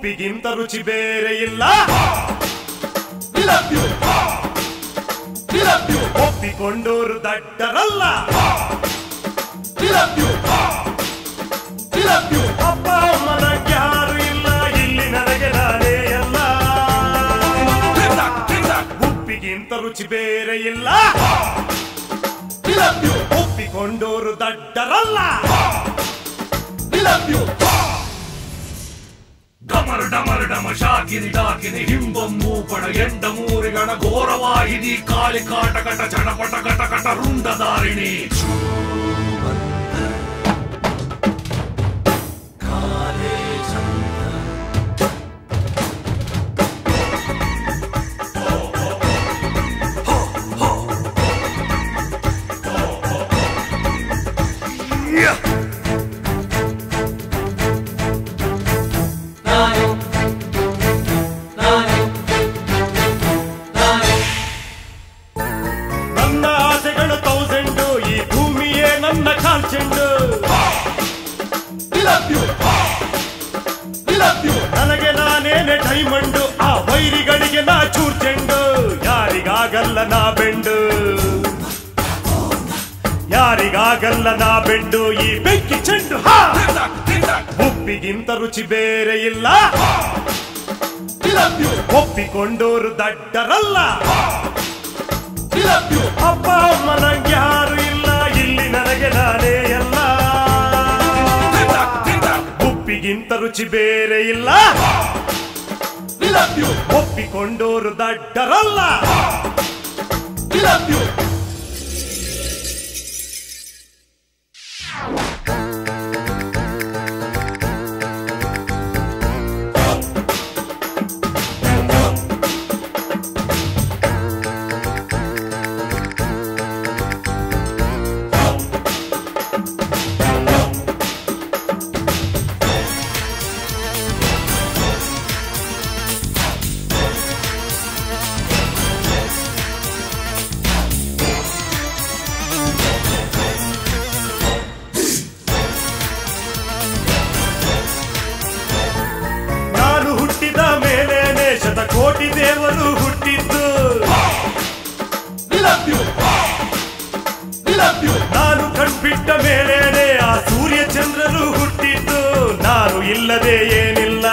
ಉಪ್ಪಿಗಿಂತ ರುಚಿ ಬೇರೆ ಇಲ್ಲ We love you. We love you. ಒಪ್ಪಿಕೊಂಡೋರು ದಡ್ಡರಲ್ಲ We love you. We love you. ಅಪ್ಪ ಅಮ್ಮನ ಯಾರು ಇಲ್ಲ ಇಲ್ಲಿ ನನಗೆ ನಾನೇ ಎಲ್ಲ ಉಪ್ಪಿಗಿಂತ ರುಚಿ ಬೇರೆ ಇಲ್ಲ We love you. ಒಪ್ಪಿಕೊಂಡೋರು ದಡ್ಡರಲ್ಲ We love you. ಡಮರು ಡಮರು ಡಮ ಶಾಕಿನಿ ಡಾಕಿನಿ ಹಿಂಬಂ ಮೂಪಡ ಎಂಡ ಮೂರಿಗಣ ಘೋರವಾಹಿನಿ ಕಾಳಿ ಕಾಟ ಕಟ ಚಟಪಟ ಕಟ ಕಟ ರುಂಡದಾರಿಣಿ ನನ್ನ ಆಸೆಗಳು ತೌಸಂಡು ಈ ಭೂಮಿಯೇ ನನ್ನ ಕಾಲ್ಚೆಂಡು We love you. We love you. ನನಗೆ ನಾನೇನೆ ಡೈಮಂಡು ಆ ವೈರಿಗಳಿಗೆ ನಾ ಚೂರ್ ಚೆಂಡು ಯಾರಿಗಾಗಲ್ಲ ನಾ ಬೆಂಡು ಯಾರಿಗಾಗಲ್ಲ ನಾ ಬೆಂಡು ಈ ಬೆಂಕಿ ಚೆಂಡು ಹಾ ಉಪ್ಪಿಗಿಂತ ರುಚಿ ಬೇರೆ ಇಲ್ಲ We love you. ಒಪ್ಪಿಕೊಂಡೋರು ದಡ್ಡರಲ್ಲ We love you. ಅಪ್ಪ ಅಮ್ಮನ ಯಾರು ಇಲ್ಲ ಇಲ್ಲಿ ನನಗೆ ನಾನೇ ಎಲ್ಲ ಉಪ್ಪಿಗಿಂತ ರುಚಿ ಬೇರೆ ಇಲ್ಲ We love you. ಒಪ್ಪಿಕೊಂಡೋರು ದಡ್ಡರಲ್ಲ We love you. ನಾನು ಹುಟ್ಟಿದ ಮೇಲೇನೆ ಶತಕೋಟಿ ದೇವರು ಹುಟ್ಟಿದ್ದು We love you. We love you. ನಾನು ಕಣ್ಬಿಟ್ಟ ಮೇಲೇನೆ ಆ ಸೂರ್ಯ ಚಂದ್ರರು ಹುಟ್ಟಿದ್ದು ನಾನು ಇಲ್ಲದೆ ಏನಿಲ್ಲ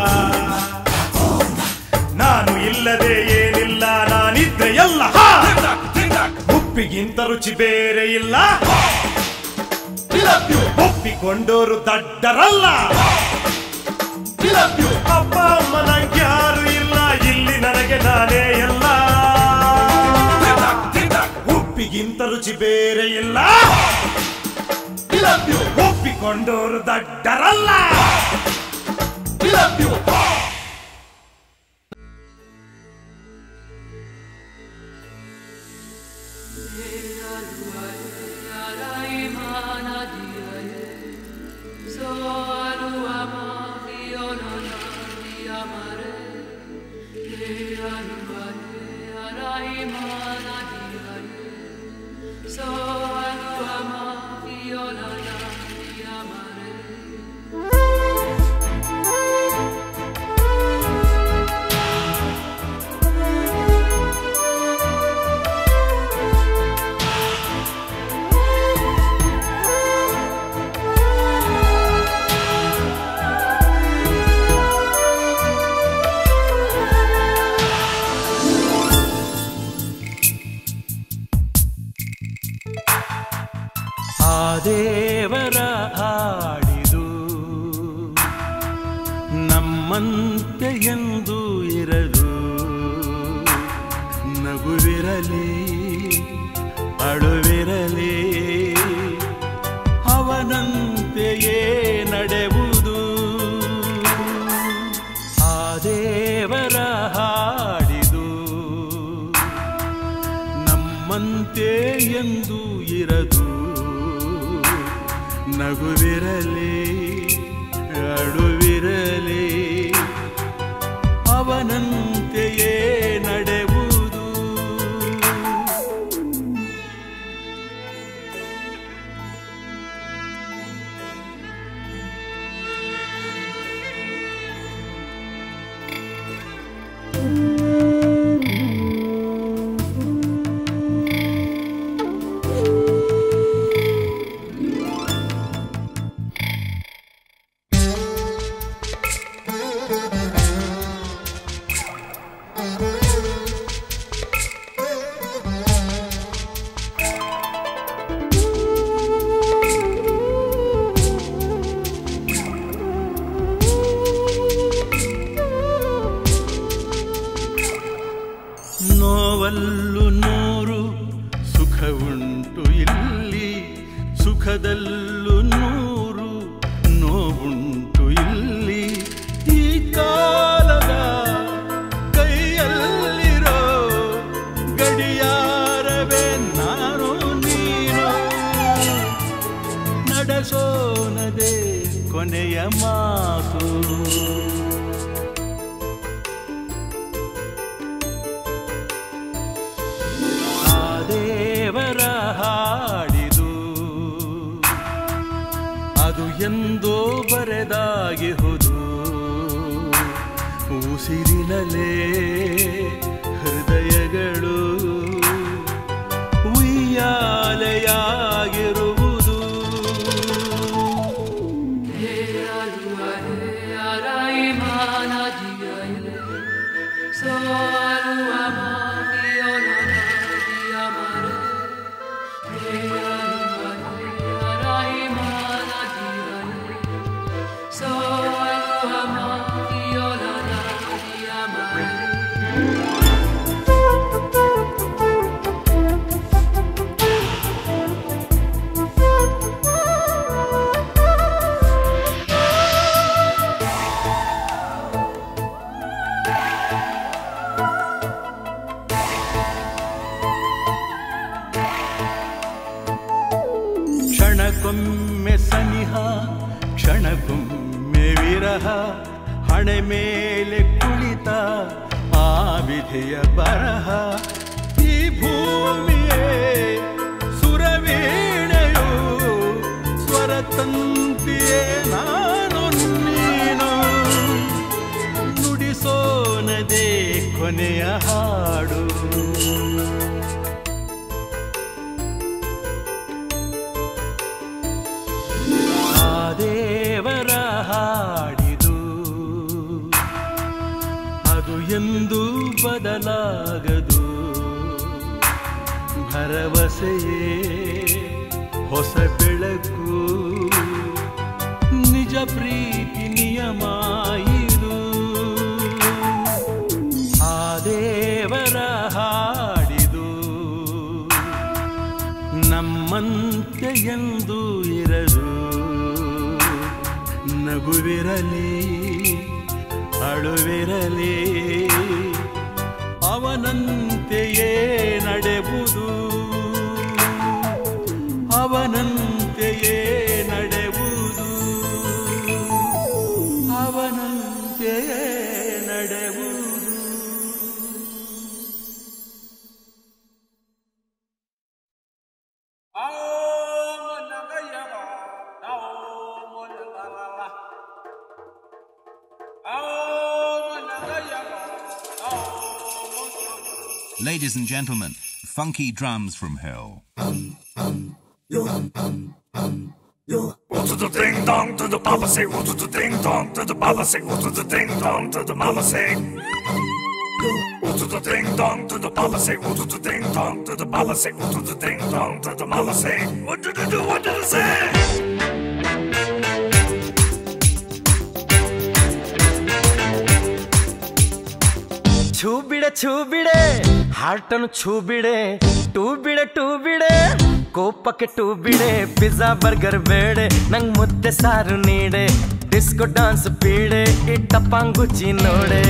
ನಾನು ಇಲ್ಲದೆ ಏನಿಲ್ಲ ನಾನಿದ್ರೆ ಎಲ್ಲ ಹಾ! ಉಪ್ಪಿಗಿಂತ ರುಚಿ ಬೇರೆ ಇಲ್ಲ We love you. ಒಪ್ಪಿಕೊಂಡೋರು ದಡ್ಡರಲ್ಲ We love you. ಅಪ್ಪ ಅಮ್ಮನ ಯಾರು ಇಲ್ಲ ಇಲ್ಲಿ ನನಗೆ ನಾನೇ ಎಲ್ಲ ಉಪ್ಪಿಗಿಂತ ರುಚಿ ಬೇರೆ ಇಲ್ಲ We love you. ಒಪ್ಪಿಕೊಂಡೋರು ದಡ್ಡರಲ್ಲ We love you. So ama viola di amare ಆ ದೇವರ ಹಾಡಿದು ನಮ್ಮಂತೆ ಎಂದು ಇರಲು ನಗುವಿರಲಿ ಅಳುವಿರಲಿ ಅವನಂತೆಯೇ ನಡೆವುದು ಆ ದೇವರ ಹಾಡಿದು ನಮ್ಮಂತೆ ಎಂದು ಇರದು ನಗುವಿರಲಿ ಅಳುವಿರಲಿ ಅವನಂತೆಯೇ ನಡೆವುದು ನೋವಲ್ಲೂ ನೂರು ಸುಖವುಂಟು ಇಲ್ಲಿ ಸುಖದಲ್ಲೂ ನೂರು ನೋವುಂಟು ಇಲ್ಲಿ ಈ ಕಾಲದ ಕೈಯಲ್ಲಿರೋ ಗಡಿಯಾರವೇ ನಾನು ನೀನು ನಡೆಸೋನದೆ ಕೊನೆಯ ಮಾತು ಆ ದೇವರ ಹಾಡಿದು ಅದು ಎಂದೋ ಬರೆದಾಗಿಹುದು ಉಸಿರಿನಲೇ ಹೃದಯಗಳು ಉಯ್ಯಾಲೆಯಾಗಿರುವುದು ಕ್ಷಣಕ್ಕೊಮ್ಮೆ ಸನಿಹ ಕ್ಷಣಕ್ಕೊಮ್ಮೆ ವಿರಹ ಹಣೆ ಮೇಲೆ ಕುಳಿತ ಆ ವಿಧಿಯ ಬರಹ ಈ ಭೂಮಿಯೇ ಸುರವೀಣೆಯು ಸ್ವರತಂತಿಯೇ ನಾನು ನೀನು ನುಡಿಸೋನದೇ ಕೊನೆಯ ಹಾಡು ಆ ದೇವರ ಹಾಡಿದು ಅದು ಎಂದು ಬದಲಾಗದು ಭರವಸೆಯೇ ಹೊಸ ಬೆಳಕು ನಿಜ ಪ್ರೀತಿ ನಿಯಮ ಇದು ಆ ದೇವರ ಹಾಡಿದು ನಮ್ಮಂತೆ ಎಂದು ಇರದು ನಗುವಿರಲಿ ಅಳುವಿರಲಿ ಅವನಂತೆಯೇ ನಡೆವುದು ಅವನಂತೆಯೇ ನಡೆವುದು ಅವನಂತೆಯೇ ನಡೆವುದು Ladies and gentlemen, funky drums from hell. What to the ding dong to the papa say, what to the ding dong to the papa say, what to the ding dong to the mama say. What to the ding dong to the papa say, what to the ding dong to the papa say, what to the ding dong to the mama say. What did you do? What did you say? ಛೂ ಬಿಡೆ ಛೂ ಬಿಡೆ ಹಾರ್ಟನ್ನು ಛೂ ಬಿಡೆ two ಬಿಡೆ two ಬಿಡೆ ಕೋಪಕ್ಕೆ two ಬಿಡೆ pizza burger ಬೇಡೆ ನಂಗ್ ಮುದ್ದೆ ಸಾರು ನೀಡೆ ಡಿಸ್ಕೋ ಡಾನ್ಸ್ ಬೀಡೆ ಇಟ್ಟಪ್ಪಂಗುಚಿ ನೋಡೆ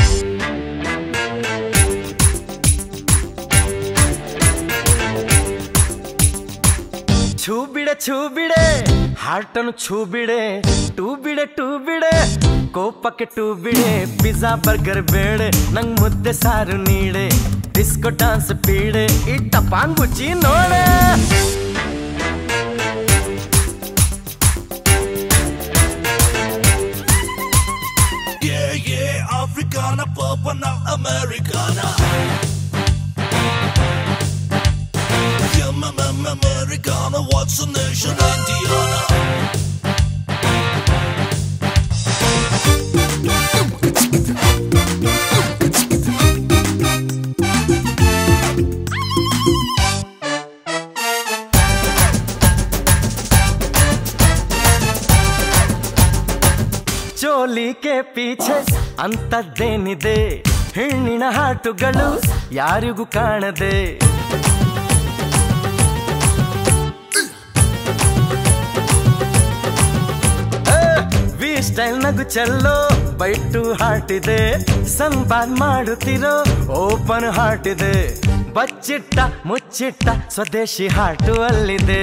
ಛೂ ಬಿಡೆ ಛೂ ಬಿಡೆ ಹಾರ್ಟನ್ನು ಛೂ ಬಿಡೆ ಟೂ ಬಿಡೆ ಟೂ ಬಿಡೆ ಕೋಪಕ್ಕೆ ಟೂ ಬಿಡೆ ಪಿಜ್ಜಾ ಬರ್ಗರ್ ಬೇಡೆ ನಂಗ್ ಮುದ್ದೆ ಸಾರು ನೀಡೆ ಡಿಸ್ಕೋ ಡಾನ್ಸ್ ಬೀಡೆ ಇಟ್ಟಪ್ಪಂಗುಚಿ ನೋಡೆ Yeah, yeah, Africana, Papana, Americana. Yeah, mama, Americana, what's the nation, Indiana? ಚೋಲಿ ಕೆ ಪೀಛೆ ಅಂತದ್ದೇನಿದೆ ಹೆಣ್ಣಿನ ಹಾಟುಗಳು ಯಾರಿಗೂ ಕಾಣದೆ ವಿ ಸ್ಟೈಲ್ ನಗು ಚೆಲ್ಲೋ ಬೈಟು ಹಾಟಿದೆ ಸಂಪಾದ್ ಮಾಡುತ್ತಿರೋ ಓಪನ್ ಹಾರ್ಟ್ ಇದೆ ಬಚ್ಚಿಟ್ಟ ಮುಚ್ಚಿಟ್ಟ ಸ್ವದೇಶಿ ಹಾಟು ಅಲ್ಲಿದೆ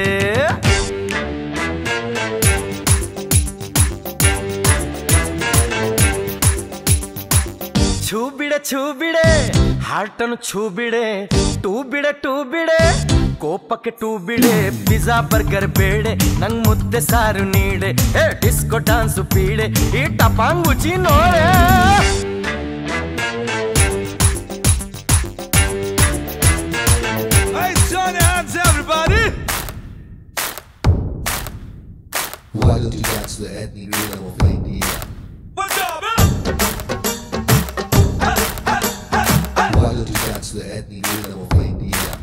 ಛೂ ಬಿಡೆ ಛೂ ಬಿಡೆ ಹಾರ್ಟನ್ನು ಛೂ ಬಿಡೆ ಟೂ ಬಿಡೆ ಟೂ ಬಿಡೆ ಕೋಪಕ್ಕೆ ಟೂ ಬಿಡೆ ಪಿಜ್ಜಾ ಬರ್ಗರ್ ಬೇಡೆ ನಂಗ್ ಮುದ್ದೆ ಸಾರು ನೀಡೆ ಏ ಡಿಸ್ಕೋ ಡಾನ್ಸು ಪೀಡೆ ಈ ಟಪಾಂಗುಚಿ ನೋಡೆ Hey, Johnny hands, everybody! Why don't you dance to the ethnic rhythm of India? What's up, Why don't you dance to the ethnic rhythm of India?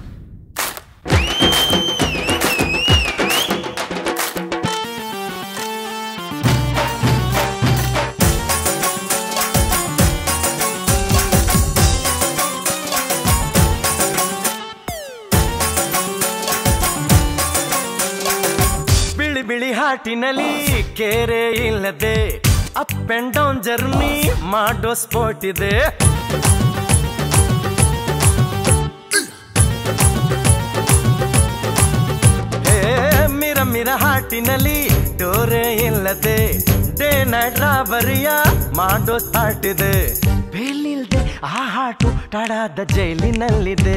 ಬಿಳಿ ಬಿಳಿ ಹಾಟಿನಲ್ಲಿ ಕೇರೆ ಇಲ್ಲದೆ ಅಪ್ ಅಂಡ್ ಡೌನ್ ಜರ್ನಿ ಮಾಡೋ sport ಇದೆ hey ಮಿರ ಮಿರ ಹಾಟಿನಲ್ಲಿ ಡೋರೆ ಇಲ್ಲದೆ day night ರಾಬರಿಯ ಮಾಡೋ start ಇದೆ ಬೇಲಿಲ್ದೆ ಆ ಹಾಟು ತಡಾದ ಜೈಲಿನಲ್ಲಿದೆ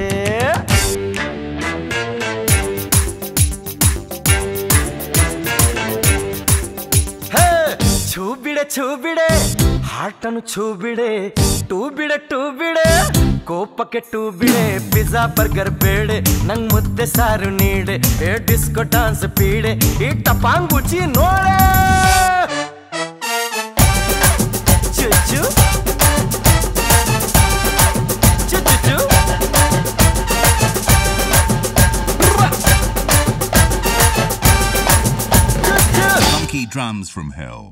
ಹೇ ಛೂ ಬಿಡೆ ಛೂ ಬಿಡೆ ಹಾರ್ಟನ್ನು ಛೂ ಬಿಡೆ ಟೂ ಬಿಡೆ ಟೂ ಬಿಡೆ ಕೋಪಕ್ಕೆ ಟೂ ಬಿಡೆ ಪಿಜ್ಜಾ ಬರ್ಗರ್ ಬೇಡೆ ನಂಗ್ ಮುದ್ದೆ ಸಾರು ನೀಡೆ ಏ ಡಿಸ್ಕೋ ಡಾನ್ಸ್ ಪೀಡೆ ಈ ಟಪಾಂಗುಚಿ ನೋಡೆ ಚು ಚು ಚು ಚು ಚು Funky drums from hell.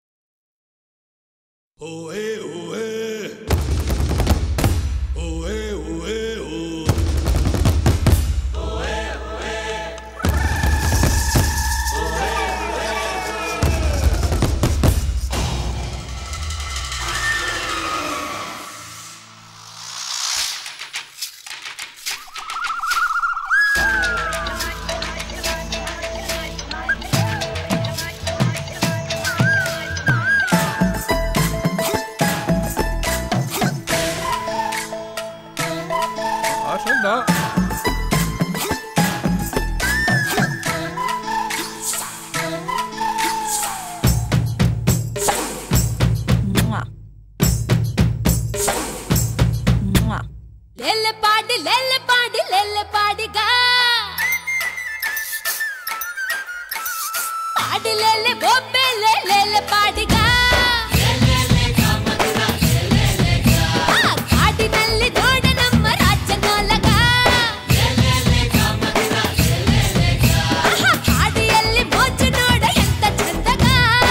లెల్లె పాడి లెల్లె పాడి లెల్లె పాడిగా పాడి లెల్లె బొబ్బెల్లె లెల్లె పాడిగా ಆ ಕಾಡಿನಲ್ಲಿ ನೋಡ ನಮ್ಮ ರಾಜನೊಲಗ ಆಹಾ, ಹಾಡಿಯಲ್ಲಿ ಮೋಜು ನೋಡ ಎಂತ ಚಂದಗ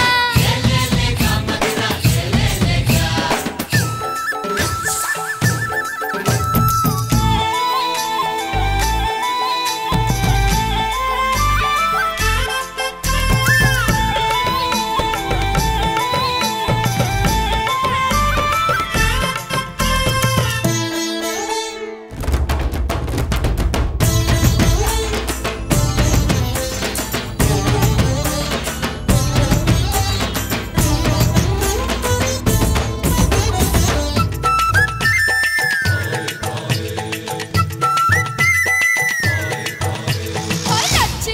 ಹೊರಚಿ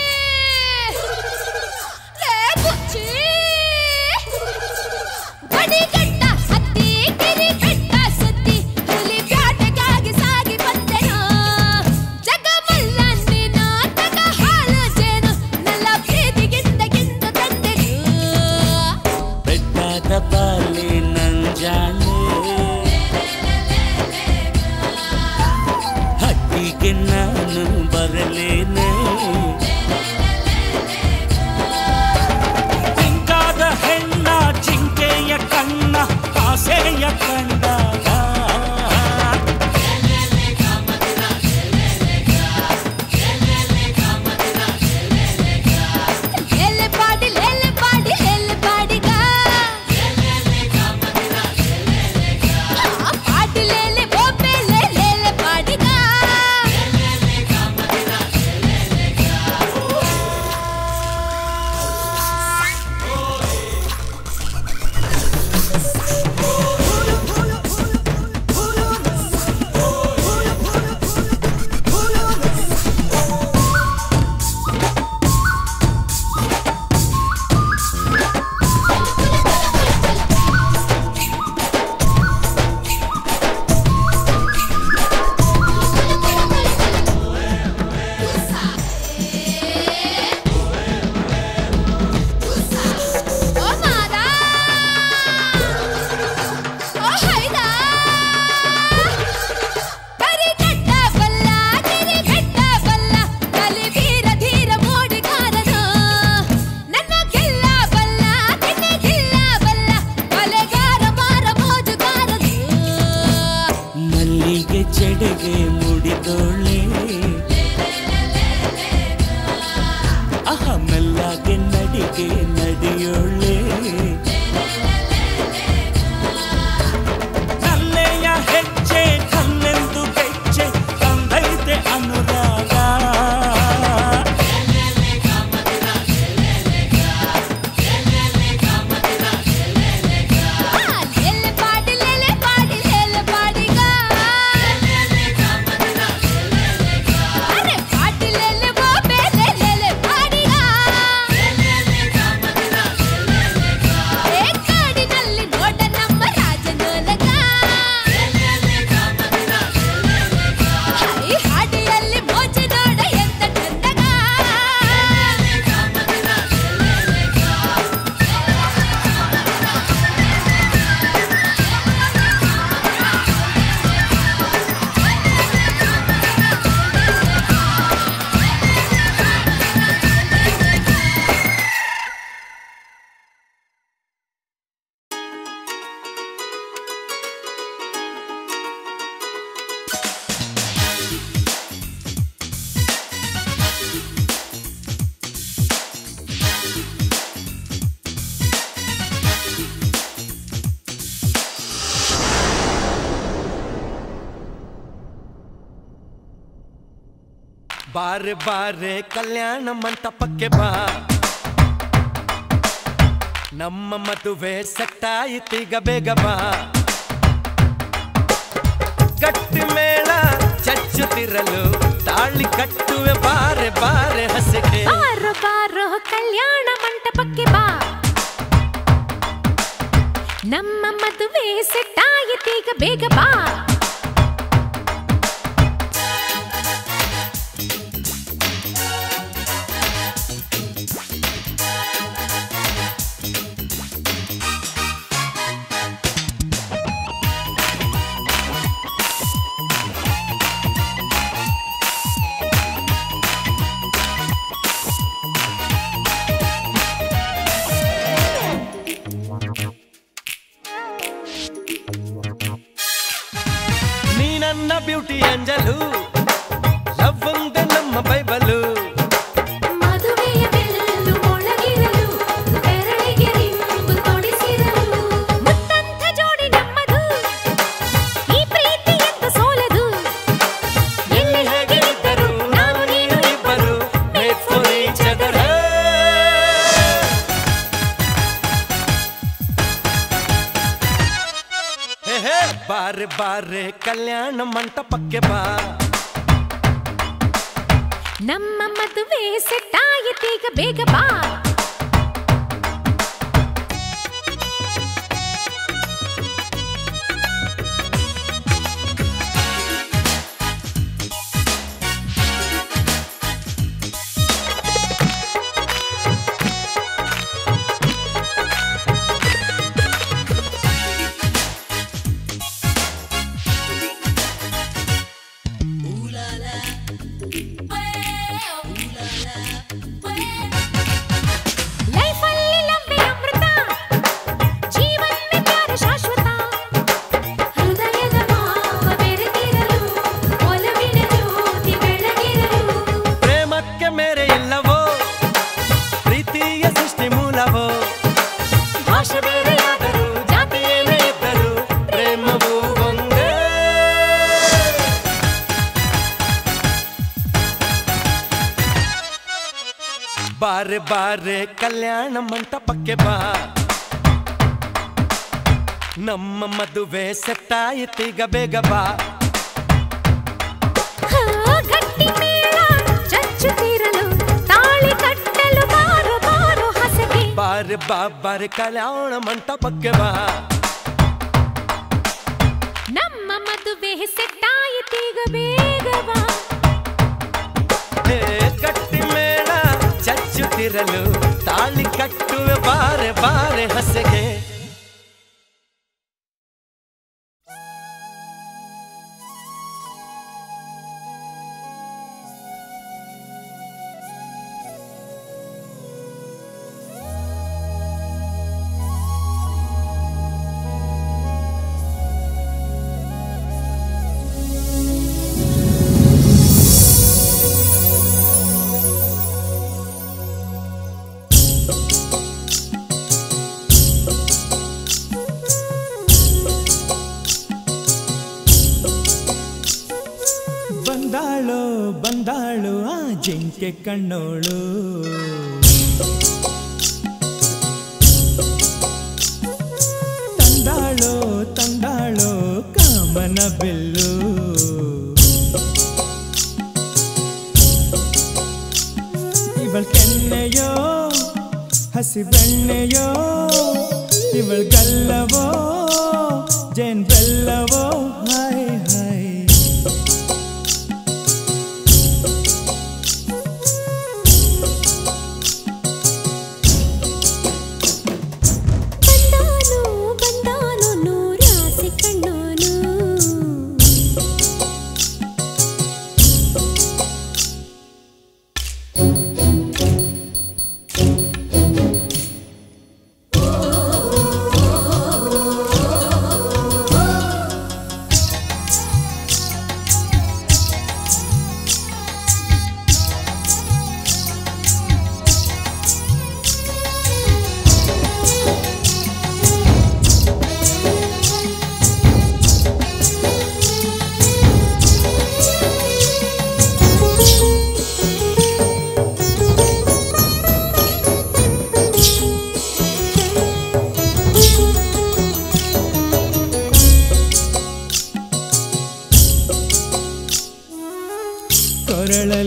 ಲೇ ಬುಚ್ಚಿ ಬಡಿಗಟ್ಟ ಹತ್ತಿ ಗಿರಿ ಬೆಟ್ಟ ಸುತ್ತಿ ಹುಲಿ ಬ್ಯಾಟೆಗಾಗಿ ಸಾಗಿ ಬಂದೆನು ಜಗಮಲ್ಲ ನೀನು ತಗ ಹಾಲು ಜೇನು ನಲ್ಲ ಪ್ರೀತಿಗಿಂತ ಗಿಂತ ತಂದೆನು ಬೆಟ್ಟದ ಬಾಲಿ ನಂಜಾನೆ ಹಟ್ಟಿಗೆ ನಾನು ಬರಲೇನೆ ಚಿಂಕಾದ ಹೆಣ್ಣ ಚಿಂಕೆಯ ಕಣ್ಣ ಆಸೆಯ ಕಂಡಾಗ ಬಾರೆ ಬಾರೆ ಕಲ್ಯಾಣ ಮಂಟಪಕ್ಕೆ ಬಾ ನಮ್ಮ ಮದುವೆ ಸೆಟ್ಟಾಯಿತೀಗ ಬೇಗ ಬಾ ಗಟ್ಟಿ ಮೇಳ ಚಚ್ಚುತ್ತಿರಲು ತಾಳಿ ಕಟ್ಟುವೆ ಬಾರೆ ಬಾರೆ ಹಸಿಗೆ ಬಾರೋ ಬಾರೋ ಕಲ್ಯಾಣ ಮಂಟಪಕ್ಕೆ ಬಾ ನಮ್ಮ ಮದುವೆ ಸೆಟ್ಟಾಯಿತೀಗ ಬೇಗ ಬಾ ನೀ ನನ್ನ ಬ್ಯೂಟಿ ಅಂಜಲು ಲವ್ ಒಂದೇ ನಮ್ಮ ಬೈಬಲು ಮದುವೆಯ ಬೆಲ್ಲು ಮೊಳಗಿರಲು ಬೆರಳಿಗೆ ರಿಂಬು ತೊಡಿಸಿರಲು ಮುತ್ತಂಥ ಜೋಡಿ ನಮ್ಮದು ಈ ಪ್ರೀತಿ ಎಂತ ಸೋಲದು ಎಲ್ಲಿ ಹೇಗೆ ಇದ್ದರು ನಾವು ನೀನು ಇಬ್ಬರು Made for each other. ಹೇ ಹೇ ಬಾರೆ ಬಾರೆ ಕಲ್ಯಾಣ ಮಂಟಪಕ್ಕೆ ಬಾ ನಮ್ಮ ಮದುವೆ ಸೆಟ್ಟಾಯಿತೀಗ ಬೇಗ ಬಾ ಲೈಫಲ್ಲಿ ಲವ್ವೇ ಅಮೃತ ಜೀವನ್ನೇ ಪ್ಯಾರ ಶಾಶ್ವತ ಹೃದಯದ ಭಾವ ಬೆರೆತಿರಲು ಒಲವಿನ ಜ್ಯೋತಿ ಬೆಳಗಿರಲು ಪ್ರೇಮಕ್ಕೆ ಮೇರೆ ಇಲ್ಲವೋ ಪ್ರೀತಿಯ ಸೃಷ್ಟಿ ಮೂಲವೋ ಭಾಷೆ ಬೇರೆಯಾದರೂ ಜಾತಿ ಏನೇ ಇದ್ದರೂ ಪ್ರೇಮವು ಒಂದೇ ಬಾರೆ ಬಾರೆ ಕಲ್ಯಾಣ ಮಂಟಪಕ್ಕೆ ಬಾ ನಮ್ಮ ಮದುವೆ ಸೆಟ್ಟಾಯಿತೀಗ ಬೇಗ ಬಾ ಹಾ, ಗಟ್ಟಿ ಮೇಳ ಚಚ್ಚುತ್ತಿರಲು ತಾಳಿ ಕಟ್ಟಲು ಬಾರೋ ಬಾರೋ ಹಸಗೆ ಬಾರೆ ಬಾ ಬಾರೆ ಕಲ್ಯಾಣ ಮಂಟಪಕ್ಕೆ ಬಾ ನಮ್ಮ ಮದುವೆ ಸೆಟ್ಟಾಯಿತೀಗ ಬೇಗ ಬಾ ಹೇ ಕಟ್ಟಿ ಮೇಳ ಚಚ್ಚುತ್ತಿರಲು ತಾಳಿ ಕಟ್ಟುವೆ ಬಾರೆ ಬಾರೆ ಹಸೆಗೆ ಬಂದಾಳು ಬಂದಾಳು ಆ ಜಿಂಕೆ ಕಣ್ಣೋಳು ತಂದಾಳು ತಂದಾಳು ಕಾಮನ ಬಿಲ್ಲು ಇವಳ್ ಕೆನ್ನೆಯೋ ಹಸಿ ಬೆಣ್ಣೆಯೋ ಇವಳ್ ಗಲ್ಲವೋ ಜೇನ್ ಬೆಲ್ಲವೋ ಹಾಯ್ ಹಾಯ್ ಬಂದಾನು ಬಂದಾನು ನೂರಾಸೆ ಕಣ್ಣೋನು ಹೇ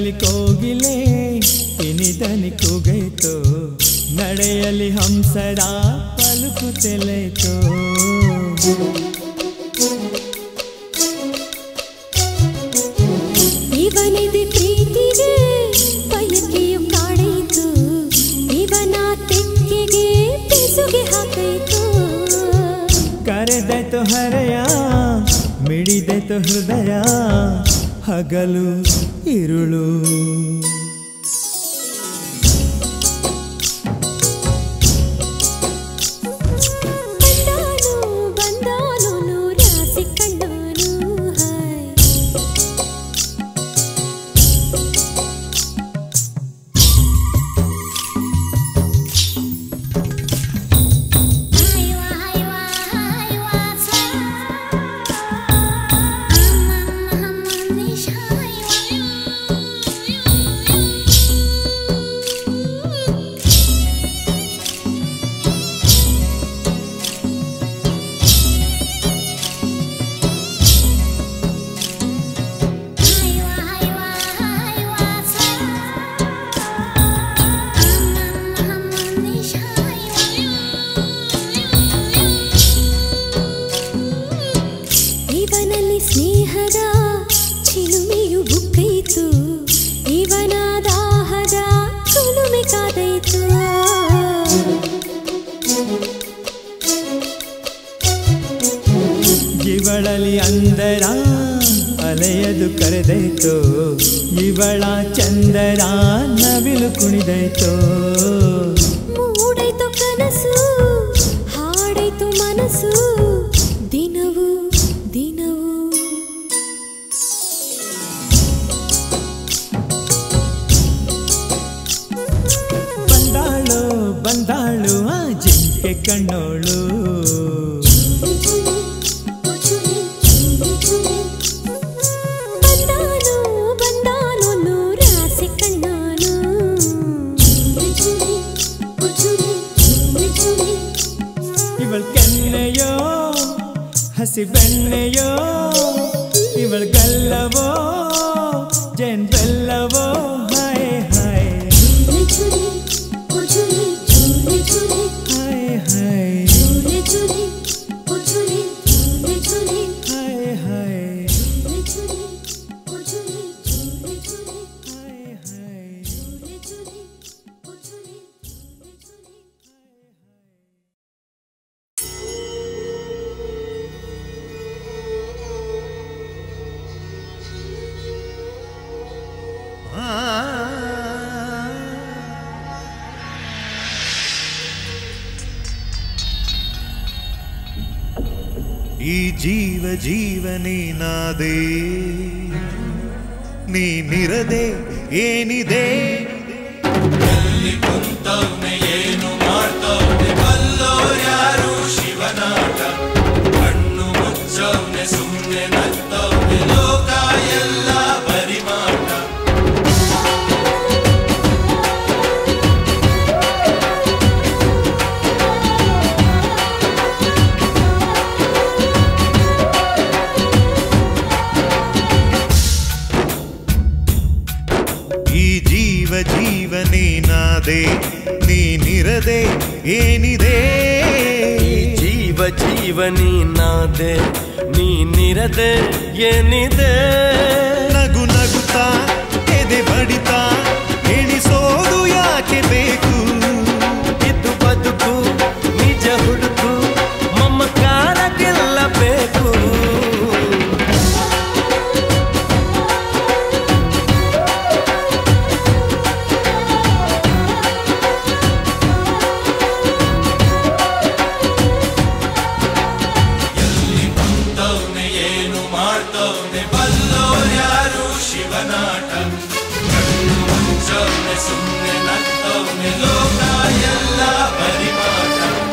ಕಣ್ಣಲ್ಲಿ ಕೋಗಿಲೆ ಇನಿದನಿ ಕೂಗೈತೋ ನಡೆಯಲಿ ಹಂಸದ ಪಲುಕು ತೆಲೆತೋ ಇವನಿದೆ ಪ್ರೀತಿಗೆ ಬಯಕೆಯು ಕಾಡೈತು ಇವನ ತೆಕ್ಕೆಗೆ ಬೆಸುಗೆ ಹಾಕೈತು ಕರೆದೈತು ಹರೆಯ ಮಿಡಿದೈತು ಹೃದಯ ಹಗಲು ಇರುಳು ಬಂದಾನು ಬಂದಾನು ನೂರಾಸೆ ಕಂಡಾನು ಹಾಯ್ ಇವನಲ್ಲಿ ಸ್ನೇಹದ ಚಿಲುಮೆಯು ಬುಕ್ಕೈತು ಇವನ ದಾಹದ ಕುಲುಮೆ ಕಾದೈತು ಇವಳಲಿ ಅಂದರ ಅಲೆಯದು ಕರೆದೈತೋ ಇವಳ ಚಂದರ ನವಿಲು ಕುಣಿದೈತೋ ಮೂಡೈತು ಕನಸು ಹಾಡೈತು ಮನಸ್ಸು ದಿನವು ದಿನವು ಬಂದಾಳು ಬಂದಾಳು ಆ ಜಿಂಕೆ ಕಣ್ಣೋಳು ಬಂದಾನು ಬಂದಾನು ನೂರಾಸೆ ಕಣ್ಣಾನು ಇವಳ ಕೆನ್ನೆಯೋ ಹಸಿ ಬೆಣ್ಣೆಯೋ ಇವಳ ಗಲ್ಲವೋ ಜೇನ್ ಬೆಲ್ಲವೋ ಹಾಯ್ ಹಾಯ್ ಹಾಯ್ ಹಾಯ್ ಹಾಯ್ ಹಾಯ್ ಹಾಯ್ ಹಾಯ್ ಈ ಜೀವ ಜೀವನೇನಾದೆ ನೀನಿರದೆ ಏನಿದೆ ಏನು ಮಾಡ್ತವ್ನೆ ಬಲ್ಲೋ ಯಾರು ಶಿವನಾಟ ಕಣ್ಣು ಮುಚ್ಚವ್ನೆ ಸುಮ್ಮನೆ ನಗ್ತವ್ನೆ ಲೋಕ ಎಲ್ಲ ಬರಿಮಾಟ ಈ ಜೀವ ಜೀವನೇನಾದೆ ನೀನಿರದೆ ಏನಿದೆ ಈ ಜೀವ ಜೀವ ನೀನಾದೆ ನೀನಿರದೆ ಏನಿದೆ ನಗು ನಗುತ್ತಾ ಎದೆ ಬಡಿತಾ ಎಣಿಸೋದು ಯಾಕೆ ಬೇಕು ಇದು ಬದುಕು ನಿಜ ಹುಡುಕು ಮಮಕಾರ ಗೆಲ್ಲಬೇಕು ತವ್ನೆ ಏನು ಮಾಡ್ತವ್ನೆ ಬಲ್ಲೋ ಯಾರು ಶಿವನಾಟ ಕಣ್ಣು ಮುಚ್ಚವ್ನೆ ಸುಮ್ಮನೆ ನಗ್ತವ್ನೆ ಲೋಕ ಎಲ್ಲ ಬರಿಮಾಟ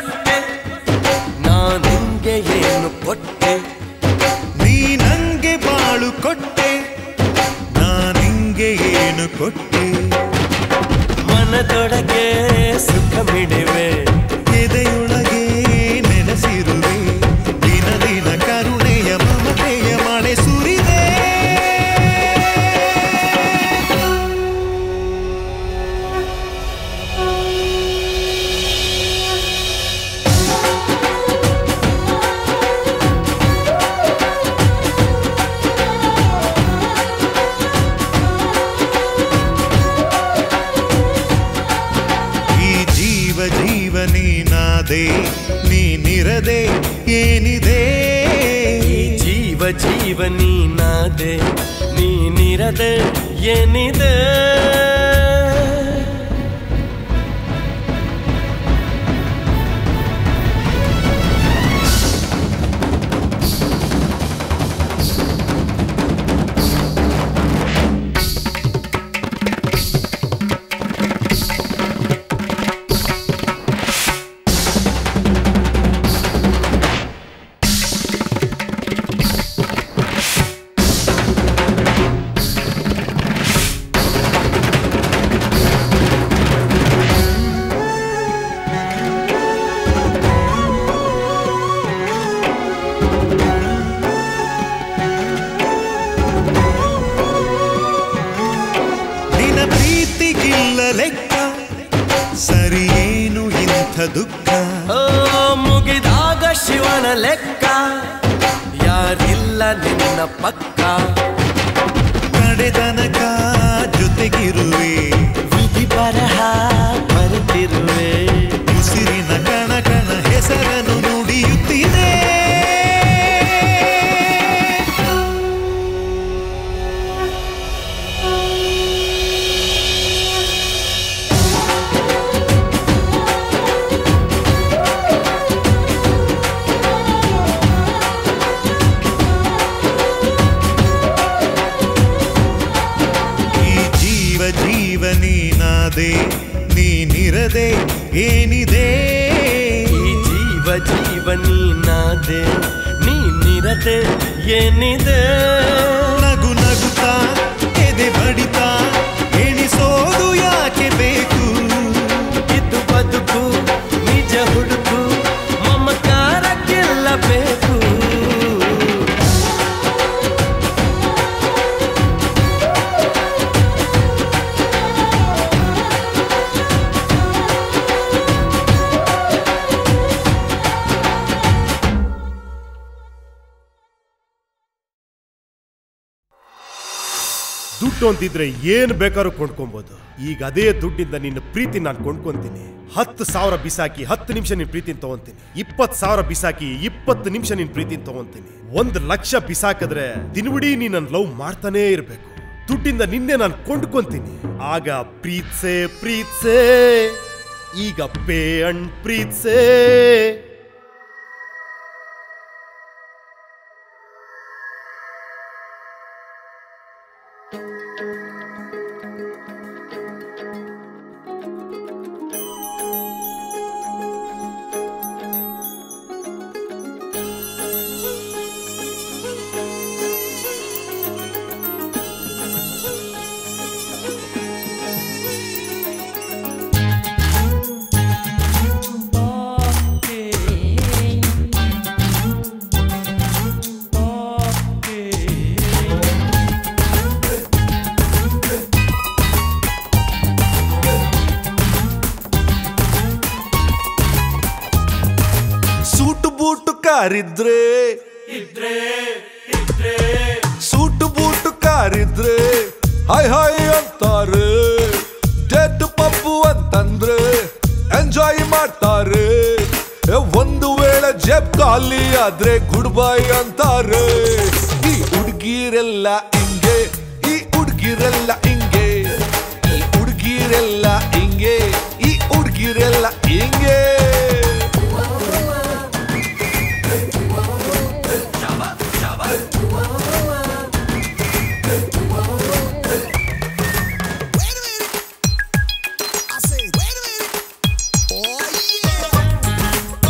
ಕೊಟ್ಟೆ ನಾ ನಿಂಗೆ ಏನು ಕೊಟ್ಟೆ ನೀ ನಂಗೆ ಬಾಳು ಕೊಟ್ಟೆ ನಾ ನಿಂಗೆ ಏನು ಕೊಟ್ಟೆ ಮನದೊಳಗೆ ಸುಖ ಮಿಡಿವೆ ಎದೆಯೊಳಗೆ ನೆನೆಸಿರುವೆ ದಿನ ದಿನ ಕರುಣೆಯ ಮಮತೆಯ ಮಳೆ ಸುರಿದೆ ಈ ಜೀವ ಜೀವ ನೀನಾದೆ ನೀನಿರದೆ ಏನಿದೆ ಈ ಜೀವ ಜೀವ ನೀನಾದೆ ನೀನಿರದೆ ಏನಿದೆ ನಿನ ಪ್ರೀತಿಗಿಲ್ಲ ಲೆಕ್ಕ ಸರಿ ಏನು ಇಂಥ ದುಃಖ ಓ ಮುಗಿದಾಗ ಶಿವನ ಲೆಕ್ಕ ಯಾರಿಲ್ಲ ನಿನ್ನ ಪಕ್ಕ ಕಡೆ ತನಕ ಜೊತೆಗಿರುವೆ ವಿಧಿ ಬರಹ ಬರೆದಿರುವೆ ಉಸಿರಿನ ಕಣ ಕಣ ಹೆಸರನ್ನು ನುಡಿಯುತ್ತಿದೆ ಈ ಜೀವ ಜೀವ ನೀನಾದೆ ನೀನಿರದೆ ಏನಿದೆ ಈ ಜೀವ ಜೀವ ನೀನಾದೆ ನೀನಿರದೆ ಏನಿದೆ ನಗು ನಗುತ್ತಾ ಎದೆ ಬಡಿತಾ ಎಣಿಸೋದು ಯಾಕೆ ಬೇಕು ಇದು ಬದುಕು ನಿಜ ಹುಡುಕು ಮಮಕಾರಕ್ಕೆಲ್ಲ ಬೇಕು ದುಡ್ಡು ಅಂತಿದ್ರೆ ಏನ್ ಬೇಕಾದ್ರೂ ಕೊಂಡ್ಕೊಬಹುದು ಈಗ ಅದೇ ದುಡ್ಡಿಂದ ನಿನ್ನ ಪ್ರೀತಿ ನಾನು ಕೊಂಡ್ಕೊಂತೀನಿ ಹತ್ತು ಸಾವಿರ ಬಿಸಾಕಿ ಹತ್ತು ನಿಮಿಷ ನಿನ್ ಪ್ರೀತಿನ ತಗೊಂತೀನಿ ಇಪ್ಪತ್ತು ಸಾವಿರ ಬಿಸಾಕಿ ಇಪ್ಪತ್ತು ನಿಮಿಷ ನಿನ್ ಪ್ರೀತಿನ ತಗೊಂತೀನಿ ಒಂದ್ ಲಕ್ಷ ಬಿಸಾಕಿದ್ರೆ ದಿನವಿಡೀ ನೀ ನನ್ ಲವ್ ಮಾಡ್ತಾನೇ ಇರ್ಬೇಕು ದುಡ್ಡಿಂದ ನಿನ್ನೆ ನಾನು ಕೊಂಡ್ಕೊಂತೀನಿ ಆಗ ಪ್ರೀತ್ಸೆ ಪ್ರೀತ್ಸೆ ಈಗ ಪೇ ಅಂಡ್ ಪ್ರೀತ್ಸೆ ಸೂಟು ಬೂಟು ಕಾರಿದ್ರೆ ಸೂಟು ಬೂಟು ಕಾರಿದ್ರೆ ಹಾಯ್ ಹಾಯ್ ಅಂತಾರೆ ಡೆಡ್ ಪಪ್ಪು ಅಂತಂದ್ರೆ ಎಂಜಾಯ್ ಮಾಡ್ತಾರೆ ಏ, ಒಂದು ವೇಳೆ ಜೆಬ್ ಖಾಲಿ ಆದ್ರೆ ಗುಡ್ ಬೈ ಅಂತಾರೆ ಈ ಹುಡುಗಿರೆಲ್ಲ ಹಿಂಗೆ ಈ ಹುಡುಗಿರೆಲ್ಲ ಹಿಂಗೆ ಈ ಹುಡುಗಿರೆಲ್ಲ ಹಿಂಗೆ ಈ ಹುಡುಗಿರೆಲ್ಲ ಹಿಂಗೆ I say, wait a minute. Oh, yeah.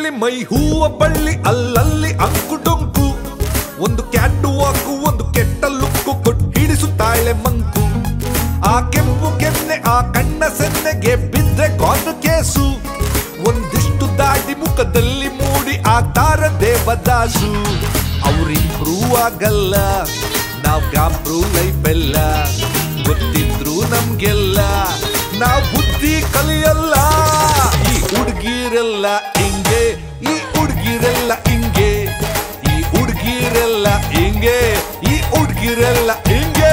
ಇಲ್ಲಿ ಮೈ ಹೂವ ಬಳ್ಳಿ ಅಲ್ಲಲ್ಲಿ ಅಂಕು ಡೊಂಕು ಒಂದು ಕ್ಯಾಟು ವಾಕು ಒಂದು ಕೆಟ್ಟ ಲುಕ್ಕು ಕೊಟ್ಟು ಹಿಡಿಸುತ್ತಾಳೆ ಮಂಕು ಆ ಕೆಂಪು ಕೆನ್ನೆ ಆ ಕಣ್ಣ ಸೆನ್ನೆಗೆ ಬಿದ್ರೆ ಕಾಂದು ಕೇಸು ಒಂದಿಷ್ಟು ದಾಡಿ ಮುಖದಲ್ಲಿ ಮೂಡಿ ಆಗ್ತಾರ ದೇವದಾಸು ಅವ್ರಿಂಪ್ರೂವ್ ಆಗಲ್ಲ ನಾವ್ ಗಾಬ್ರು ಲೈಫ್ ಎಲ್ಲ ಗೊತ್ತಿದ್ರು ನಮ್ಗೆಲ್ಲ ನಾವ್ ಬುದ್ಧಿ ಕಲಿಯಲ್ಲ ಈ ಹುಡುಗಿರೆಲ್ಲ ಹಿಂಗೆ ಈ ಹುಡುಗಿರೆಲ್ಲ ಹಿಂಗೆ ಈ ಹುಡುಗಿರೆಲ್ಲ ಹಿಂಗೆ ಈ ಹುಡುಗಿರೆಲ್ಲ ಹಿಂಗೆ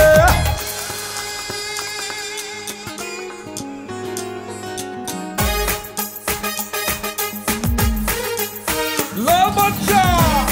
Lobocha!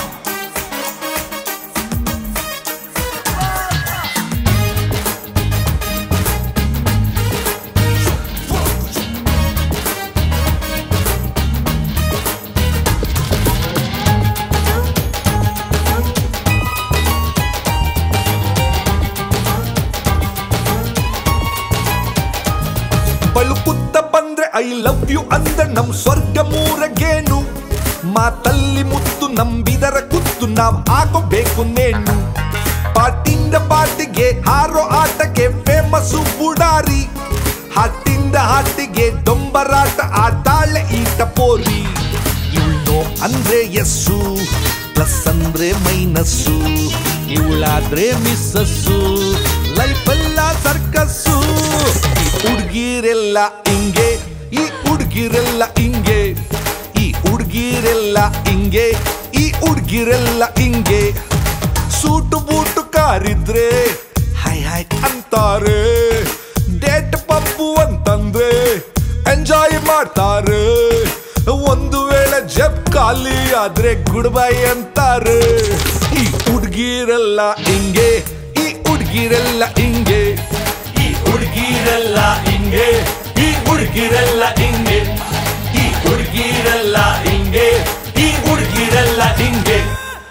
ಬಳುಕುತ್ತ ಬಂದ್ರೆ ಐ ಲವ್ ಯು ಅಂದ ನಮ್ ಸ್ವರ್ಗ ಮೂರಗೇನು ಮಾತಲ್ಲಿ ಮುತ್ತು ನಂಬಿದರ ಕುತ್ತು ನಾವ್ ಆಗೋಬೇಕು ನೇಣು ಪಾಟಿಂದ ಪಾಟಿಗೆ ಹಾರೋ ಆಟಕ್ಕೆ ಫೇಮಸ್ಸು ಬುಡಾರಿ ಹಾಟಿಂದ ಹಾಟಿಗೆ ಡೊಂಬರಾಟ ಆಟಾಳೆ ಈಟ ಪೋರಿ ಇವಳು ಅಂದ್ರೆ ಎಸ್ಸು ಪ್ಲಸ್ ಅಂದ್ರೆ ಮೈನಸ್ಸು ಇವಳಾದ್ರೆ ಮಿಸ್ಸಸ್ಸು ಲೈಫ್ ಎಲ್ಲ ಸರ್ಕಸ್ಸು ಈ ಹುಡುಗಿರೆಲ್ಲ ಹಿಂಗೆ ಈ ಹುಡುಗಿರೆಲ್ಲ ಹಿಂಗೆ ಈ ಹುಡುಗಿರೆಲ್ಲ ಹಿಂಗೆ ಈ ಹುಡುಗಿರೆಲ್ಲ ಹಿಂಗೆ ಸೂಟು ಬೂಟು ಕಾರಿದ್ರೆ ಹೈ ಹೈ ಅಂತಾರೆ ಡೇಟ್ ಪಪ್ಪು ಅಂತಂದ್ರೆ ಎಂಜಾಯ್ ಮಾಡ್ತಾರೆ ಒಂದು ವೇಳೆ ಜಬ್ ಖಾಲಿ ಆದ್ರೆ ಗುಡ್ ಬೈ ಅಂತಾರೆ ಈ ಹುಡುಗಿರೆಲ್ಲ ಹಿಂಗೆ ಈ ಹುಡುಗಿರೆಲ್ಲ ಹಿಂಗೆ ಈ ಹುಡುಗಿರೆಲ್ಲ ಹಿಂಗೆ ಈ ಹುಡುಗಿರೆಲ್ಲ ಹಿಂಗೆ ಈ ಹುಡುಗಿರೆಲ್ಲ ಹಿಂಗೆ ಈ ಹುಡುಗಿರೆಲ್ಲ ಹಿಂಗೆ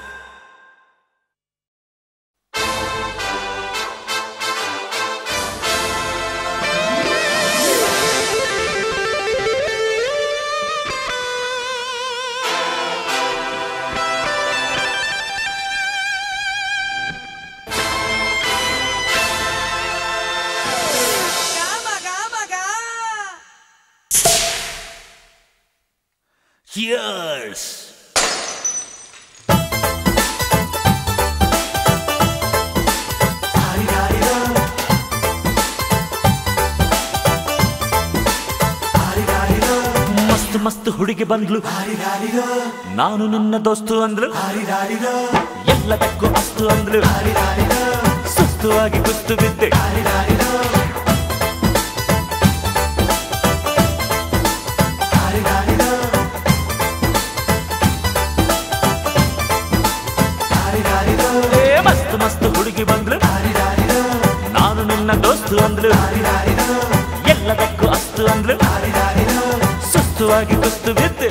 Cheers! ಮಸ್ತ್ ಮಸ್ತ್ ಹುಡುಗಿ ಬಂದ್ಲು ನಾನು ನಿನ್ನ ದೋಸ್ತು ಅಂದ್ಲು ಎಲ್ಲದಕ್ಕೂ ಅಸ್ತು ಅಂದ್ಲು ಸುಸ್ತು ಆಗಿ ಕುಸ್ತು ಬಿದ್ದೆ ಏ ಮಸ್ತ್ ಮಸ್ತ್ ಹುಡುಗಿ ಬಂದ್ಲು ನಾನು ನಿನ್ನ ದೋಸ್ತು ಅಂದ್ಲು ಎಲ್ಲದಕ್ಕೂ ಅಸ್ತು ಅಂದ್ಲು ಸುಸ್ತು ಆಗಿ ಕುಸ್ತು ಬಿದ್ದೆ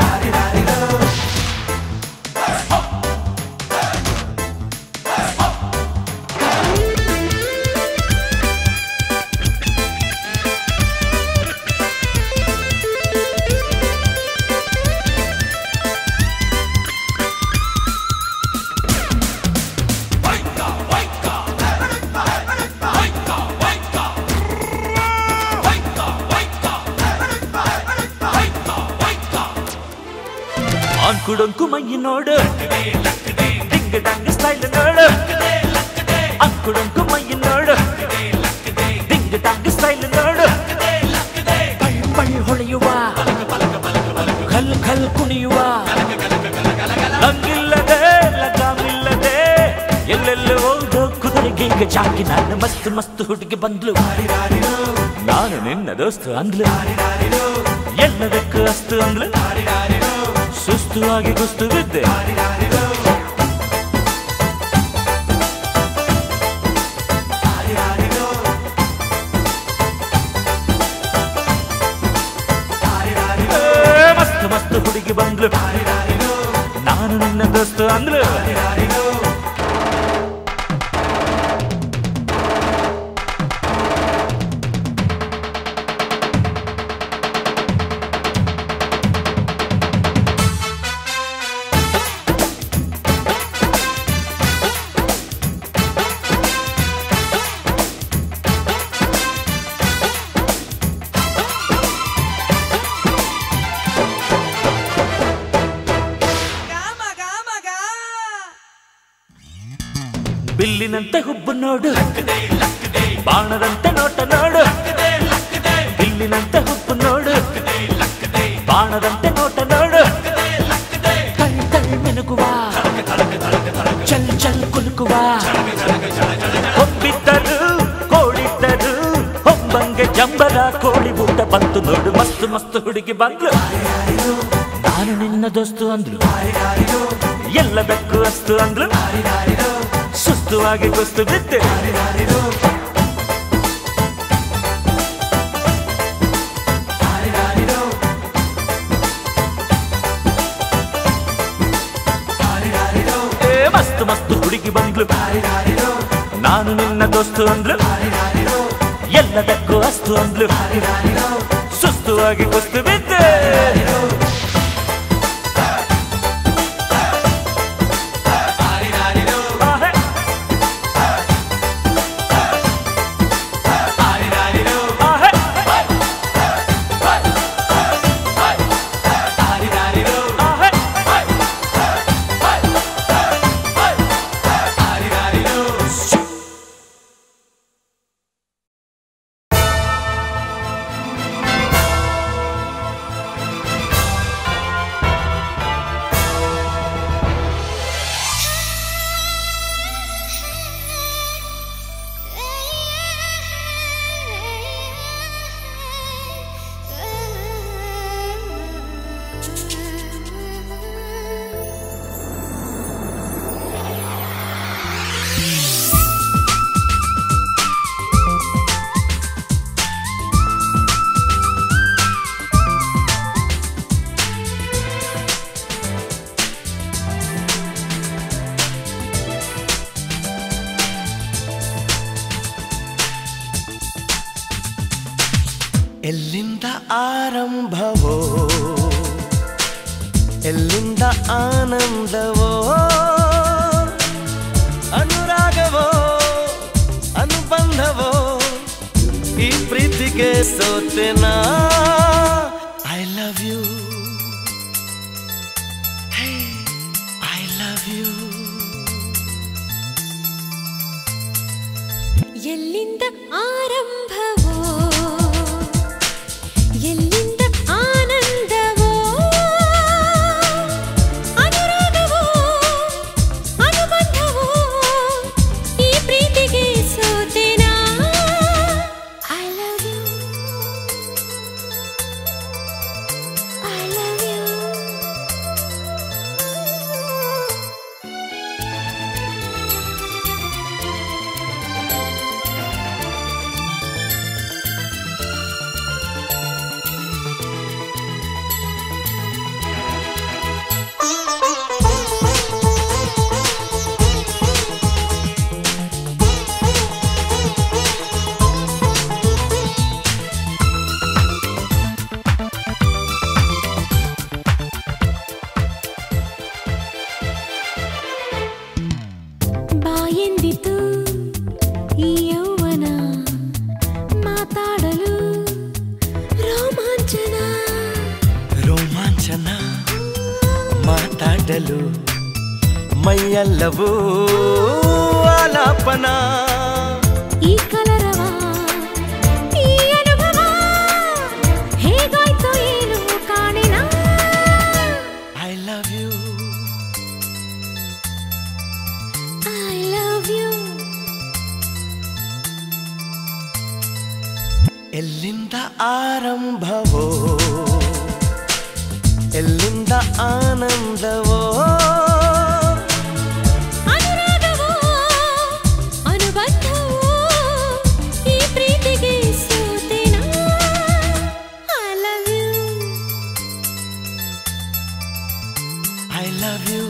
ಅಂಕುಡೊಂಕು ಮೈ ನೋಡು ಡಿಂಗ್ ಡಂಗ್ ಸ್ಟೈಲ್ ನೋಡು ಅಂಕುಡೊಂಕು ಮೈ ನೋಡು ಡಿಂಗ್ ಡಂಗ್ ಸ್ಟೈಲ್ ನೋಡು ಪಳ್ ಪಳ್ ಹೊಳೆಯುವ ಖಲ್ ಖಲ್ ಕುಣಿಯುವ ಲಂಗಿಲ್ಲದೆ ಲಗಾಮಿಲ್ಲದೆ ಎಲ್ಲೆಲ್ಲ ಹೋದೋ ಕುದುರೆಗೆ ಈಗ ಜಾಕಿ ನಾನು ಮಸ್ತ್ ಮಸ್ತ್ ಹುಡುಗಿ ಬಂದ್ಲು ನಾನು ನಿನ್ನ ದೋಸ್ತು ಅಂದ್ಲು ಎಲ್ಲದಕ್ಕೂ ಅಸ್ತು ಅಂದ್ಲು ಸುಸ್ತು ಆಗಿ ಕುಸ್ತು ಬಿದ್ದೆ ಏ, ಮಸ್ತ್ ಮಸ್ತ್ ಹುಡುಗಿ ಬಂದ್ಲು ನಾನು ನಿನ್ನ ದೋಸ್ತು ಅಂದ್ಲು ಬಿಲ್ಲಿನಂತೆ ಹುಬ್ಬು ನೋಡು ಬಾಣದಂತೆ ನೋಟ ನೋಡು ಬಿಲ್ಲಿನಂತೆ ಹುಬ್ಬು ನೋಡು ಬಾಣದಂತೆ ನೋಟ ನೋಡು ಕೈ ಕೈ ಮಿನುಗುವ ಚಲ್ ಚಲ್ ಕುಲುಕುವ ಹೊಬ್ಬಿದ್ದರು ಕೋಳಿದ್ದರು ಹೊಂಬಂಗೆ ಜಂಬರ ಕೋಳಿ ಊಟ ಬಂತು ನೋಡು ಮಸ್ತು ಮಸ್ತು ಹುಡುಗಿ ಬಂದ್ಲು ನಾನು ನಿನ್ನ ದೋಸ್ತು ಅಂದ್ಲು ಎಲ್ಲ ಬೆಕ್ಕು ಅಸ್ತು ಅಂದ್ಲು ಸುಸ್ತುವಾಗಿ ಕುಸ್ತು ಬಿದ್ದೆ ಏ ಮಸ್ತು ಮಸ್ತು ಹುಡುಗಿ ಬಂದ್ಲು ನಾನು ನಿನ್ನ ದೋಸ್ತು ಅಂದ್ಲು ಎಲ್ಲ ಬೆಕ್ಕು ಅಸ್ತು ಅಂದ್ಲು ಸುಸ್ತುವಾಗಿ ಕುಸ್ತು ಬಿದ್ದೆ ಆಹೆ. ಆಹೆ. ಆಹೆ. ಎಲ್ಲಿಂದ ಆರಂಭವೋ ಎಲ್ಲಿಂದ ಆನಂದವೋ ಅನುರಾಗವೋ ಅನುಬಂಧವೋ ಈ ಪ್ರೀತಿಗೆ ಸೋತೆನಾ I love you I love you ಎಲ್ಲಿಂದ ಆರಂಭವೋ ಎಲ್ಲಿಂದ ಆನಂದವೋ ಅನುರಾಗವೋ ಅನುಬಂಧವೋ ಈ ಪ್ರೀತಿಗೆ ಸೋತೆನಾ I love you I love you ಬಾಯೆಂದಿತು ಈ ಯೌವನ ಮಾತಾಡಲು ರೋಮಾಂಚನ ರೋಮಾಂಚನ ಮಾತಾಡಲು ಮೈಯೆಲ್ಲವೂ ಆಲಾಪನ ಈ ಕಲರವ ಈ ಅನುಭವ ಹೇಗಾಯ್ತು ಏನು ಕಾಣಿನ I love you I love you ಎಲ್ಲಿಂದ ಆರಂಭವೋ ಎಲ್ಲಿಂದ ಆನಂದವೋ ಅನುರಾಗವೋ ಅನುಬಂಧವೋ ಈ ಪ್ರೀತಿಗೆ ಸೋತೆನಾ I love you I love you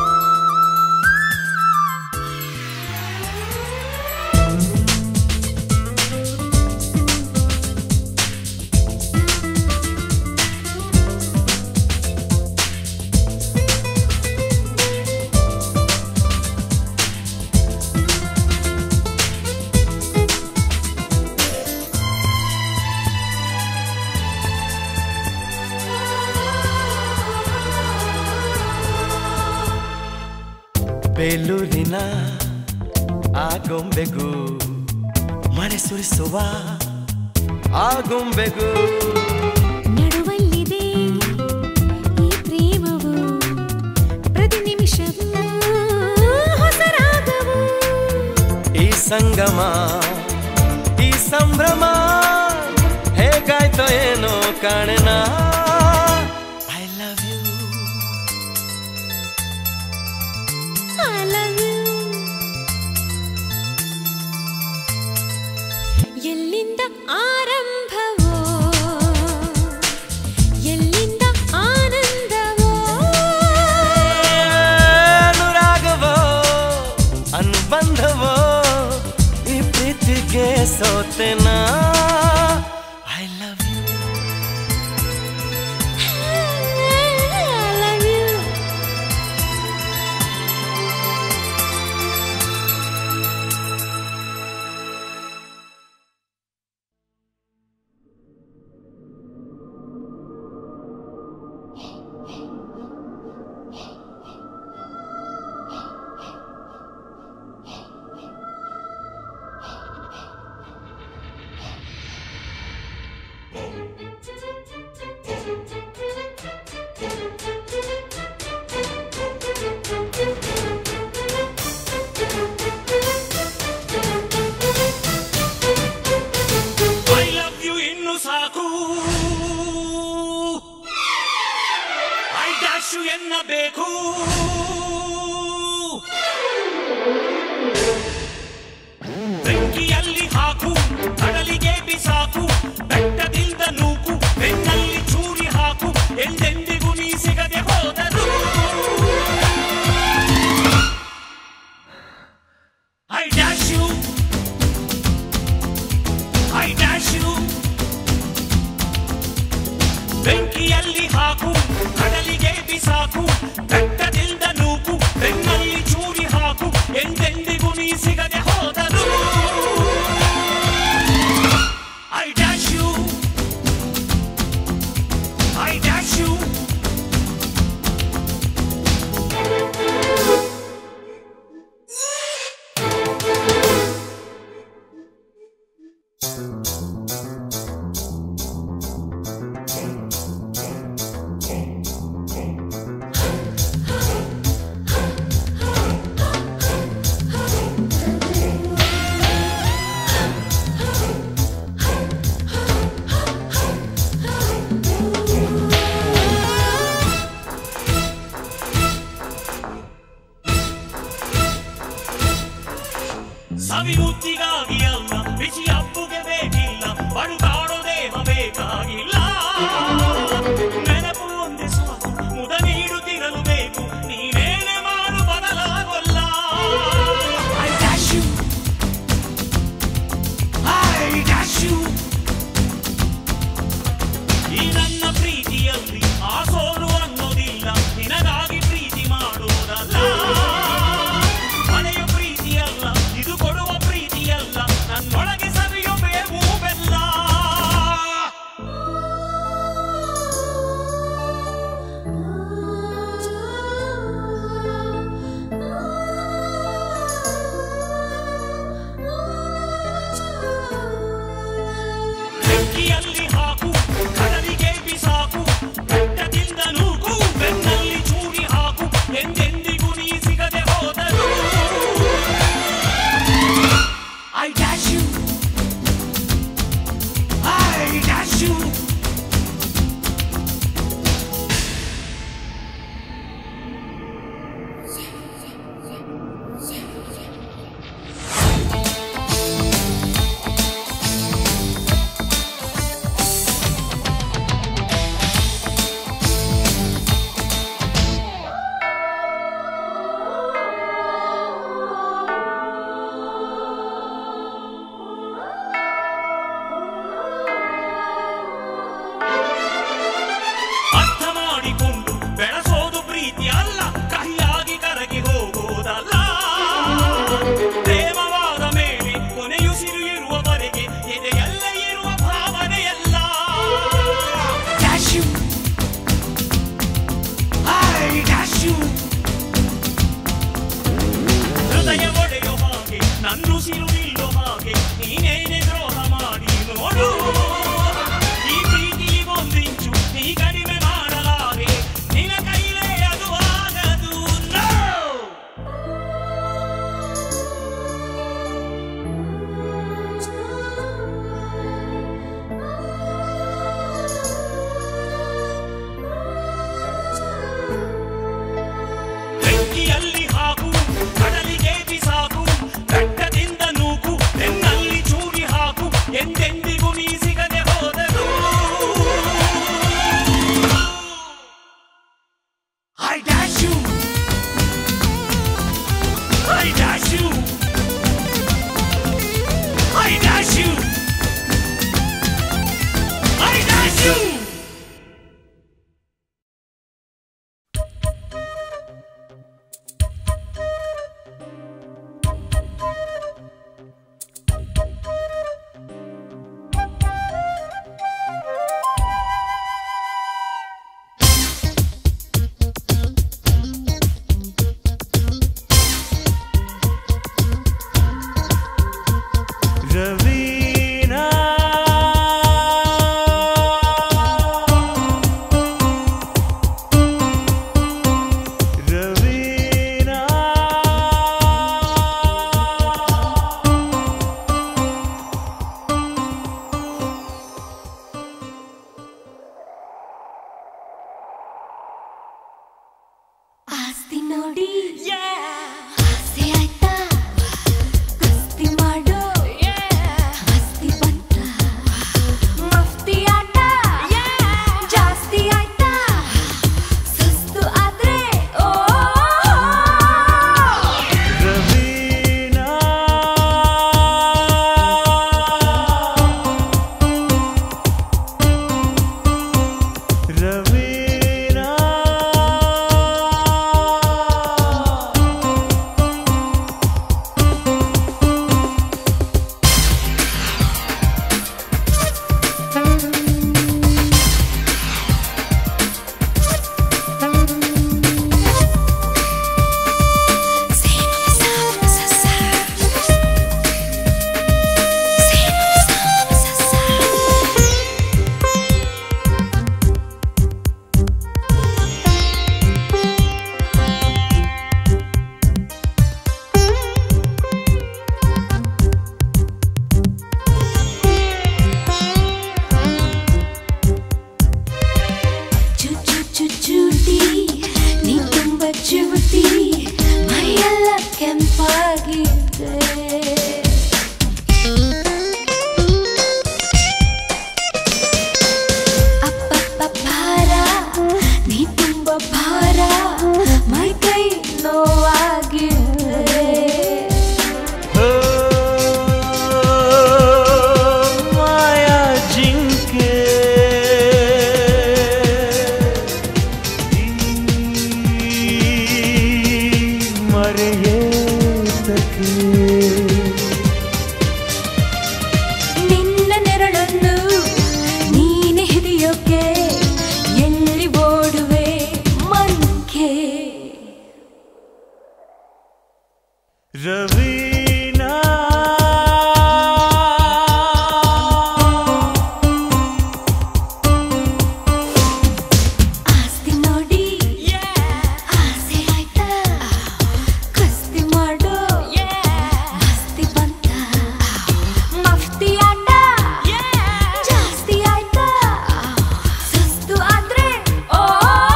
I ಬೇಲೂರಿನ ಆ ಗೊಂಬೆಗೂ ಮಳೆ ಸುರಿಸುವ ಆ ಗೊಂಬೆಗೂ ನಡುವಲ್ಲಿದೆ ಈ ಪ್ರೇಮವು ಪ್ರತಿ ನಿಮಿಷವೂ ಹೊಸ ರಾಗವು ಈ ಸಂಗಮ ಈ ಸಂಭ್ರಮ ಹೇಗಾಯ್ತೋ ಏನೋ ಕಾಣೆನ I love you I love you. ಎಲ್ಲಿಂದ ಆರಂಭವೋ ಎಲ್ಲಿಂದ ಆನಂದವೋ ಅನುರಾಗವೋ ಅನುಬಂಧವೋ ಈ ಪ್ರೀತಿಗೆ ಸೋತೆನ I love you I love you. I love you ಇನ್ನು ಸಾಕು ಐ ಡ್ಯಾಶ್ ಯು ಎನ್ನಬೇಕು ಬೆಂಕಿಯಲ್ಲಿ ಹಾಕು ಕಡಲಿಗೆ ಬಿಸಾಕು ಬೆಟ್ಟದಿಂದ ನೂಕು ಬೆನ್ನಲ್ಲಿ ಚೂರಿ ಹಾಕು ಎಂದೆಂದಿಗೂ ನೀ ಸಿಗದೆ ಹೋದರು I dash you I dash you ಬೆಂಕಿಯಲ್ಲಿ ಹಾಕು ಕಡಲಿಗೆ ಬಿಸಾಕು ಬೆಟ್ಟದಿಂದ ನೂಕು ಬೆನ್ನಲ್ಲಿ ಚೂರಿ ಹಾಕು ಎಂದೆಂದಿಗೂ ನೀ ಸಿಗದೆ ಹೋದರು I dash you I dash you ಸವಿರುತ್ತಿಗಾಗಿ ಅಲ್ಲ ಬಿಸಿ ಹಬ್ಬುಗೆ ಬೇಕಿಲ್ಲ ಬಡುಗಾಡೋ ದೇಹ ಬೇಕಾಗಿಲ್ಲ ನೆನಪು ಒಂದೇ ಸಾಕು ಮುದ ನೀಡುತ್ತಿರಲು ಬೇಕು ನೀನೇನೆ ಮಾಡು ಬದಲಾಗೊಲ್ಲ I dash you. I dash you. ಈ ನನ್ನ ಪ್ರೀತಿಯಲ್ಲಿ ಆ ಸೋಲು ಅನ್ನೋದಿಲ್ಲ ನಿನಗಾಗಿ ಪ್ರೀತಿ ಮಾಡುವುದಲ್ಲ ಮನೆಯ ಪ್ರೀತಿಯಲ್ಲ ಇದು ಕೊಡುವ ಪ್ರೀತಿಯಲ್ಲ ನನ್ನೊಳಗೆ ಸವಿಯೋ ಬೇವು ಬೆಲ್ಲ ಆಗಿದೆ ಅಪ್ಪಪ್ಪ ಭಾರ ನೀ ತುಂಬ ಭಾರ ಮೈ ಕೈ ನೋವಾಗಿದೆ ಮಾಯಾ ಜಿಂಕೆ ಮರೆಯೇತಕ್ಕೆ ನಿನ್ನ ನೆರಳನ್ನು ನೀನೆ ಹಿಡಿಯೋಕೆ ಎಲ್ಲಿ ಓಡುವೆ ಮಂಕೆ ರವೀನಾ ಆಸ್ತಿ ನೋಡಿ ಆಸೆ ಆಯ್ತಾ ಕಸ್ತಿ ಮಾಡೋ ಮಸ್ತಿ ಬಂತ ಮಫ್ತಿ ಆಟ ಜಾಸ್ತಿ ಆಯ್ತಾ ಸುಸ್ತು ಆದ್ರೆ ಓ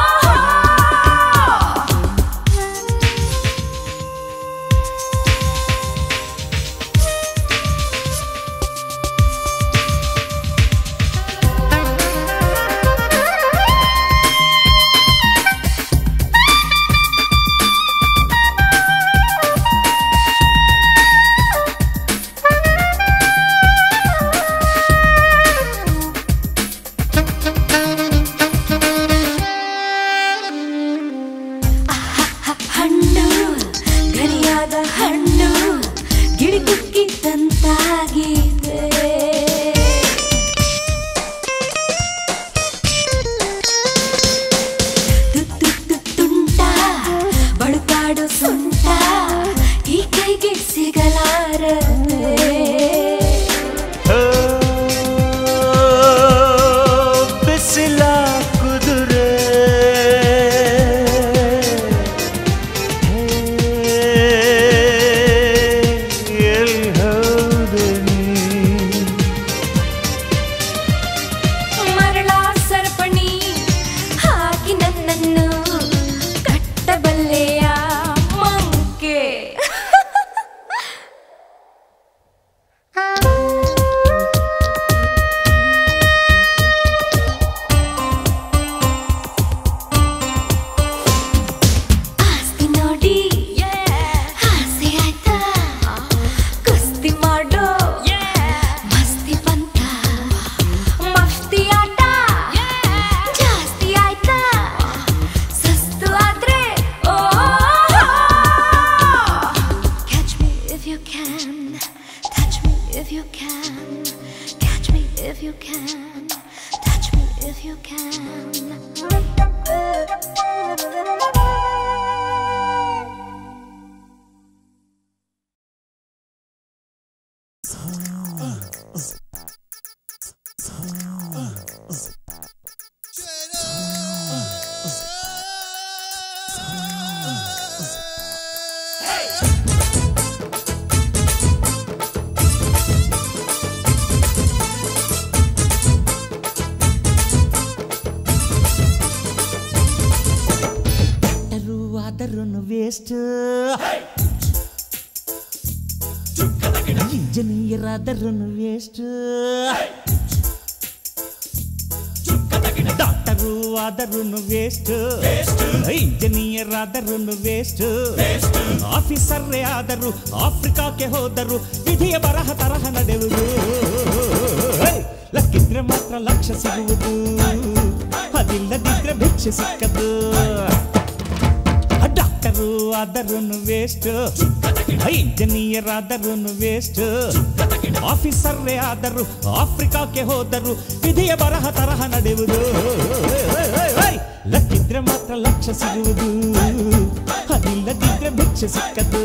ಹಣ್ಣು ಗರಿಯಾದ ಹಣ್ಣು ಗಿಡಿ ಕುಕ್ಕಿದ್ದಂತಾಗಿದೆ ತುತ್ತು ತುಂಟ ಬಳುಕಾಡು ಸುಂಟ ಈ ಕೈಗೆ ಸಿಗಲಾರದೆ ಬಿಸಿಲ ಕುದುರೆ ಎಲ್ಲಿ ಹೋದೆ ನೀ? ಮರಳ ಸರಪಣಿ ಹಾಕಿ ನನ್ನನ್ನು ಕಟ್ಟಬಲ್ಲೆಯ ಮಂಕೆ ಆಸ್ತಿ ನೋಡಿ ಆಸೆ ಆಯ್ತಾ ಕುಸ್ತಿ ಮಾಡೋ ಮಸ್ತಿ ಬಂತ ಮಸ್ತಿ ಆಟ ಜಾಸ್ತಿ ಆಯ್ತಾ ಸುಸ್ತು ಆದ್ರೆ oh Catch me if you can, touch me if you can, catch me if you can, touch me if you can. Doctor ಆದರೂ ವೇಸ್ಟ್ ಇಂಜಿನಿಯರ್ ಆದರೂ ವೇಸ್ಟ್ ಡಾಕ್ಟರು ಆದರೂ ವೇಸ್ಟ್ ಇಂಜಿನಿಯರ್ ಆದರೂ ವೇಸ್ಟ್ ಆಫೀಸರ್ರೇ ಆದರೂ ಆಫ್ರಿಕಾಕ್ಕೆ ಹೋದರು ವಿಧಿಯ ಬರಹ ತರಹ ನಡೆಯುವುದು ಲಕ್ಕಿದ್ರೆ ಮಾತ್ರ ಲಕ್ಷ್ಯ ಸಿಗುವುದು ಅದಿಲ್ಲದಿದ್ರೆ ಭಿಕ್ಷೆ ಸಿಕ್ಕದು ಡಾಕ್ಟರು ಆದರೂ ವೇಸ್ಟ್ ಇಂಜಿನಿಯರ್ ಆದರೂ ವೇಸ್ಟ್ ಆಫೀಸರ್ರೇ ಆದರೂ ಆಫ್ರಿಕಾಕ್ಕೆ ಹೋದರು ವಿಧಿಯ ಬರಹ ತರಹ ನಡೆಯುವುದು ಲಕ್ಕಿದ್ರೆ ಮಾತ್ರ ಲಕ್ಷ್ಯ ಸಿಗುವುದು ಅದಿಲ್ಲದಿದ್ರೆ ಭಿಕ್ಷೆ ಸಿಕ್ಕದು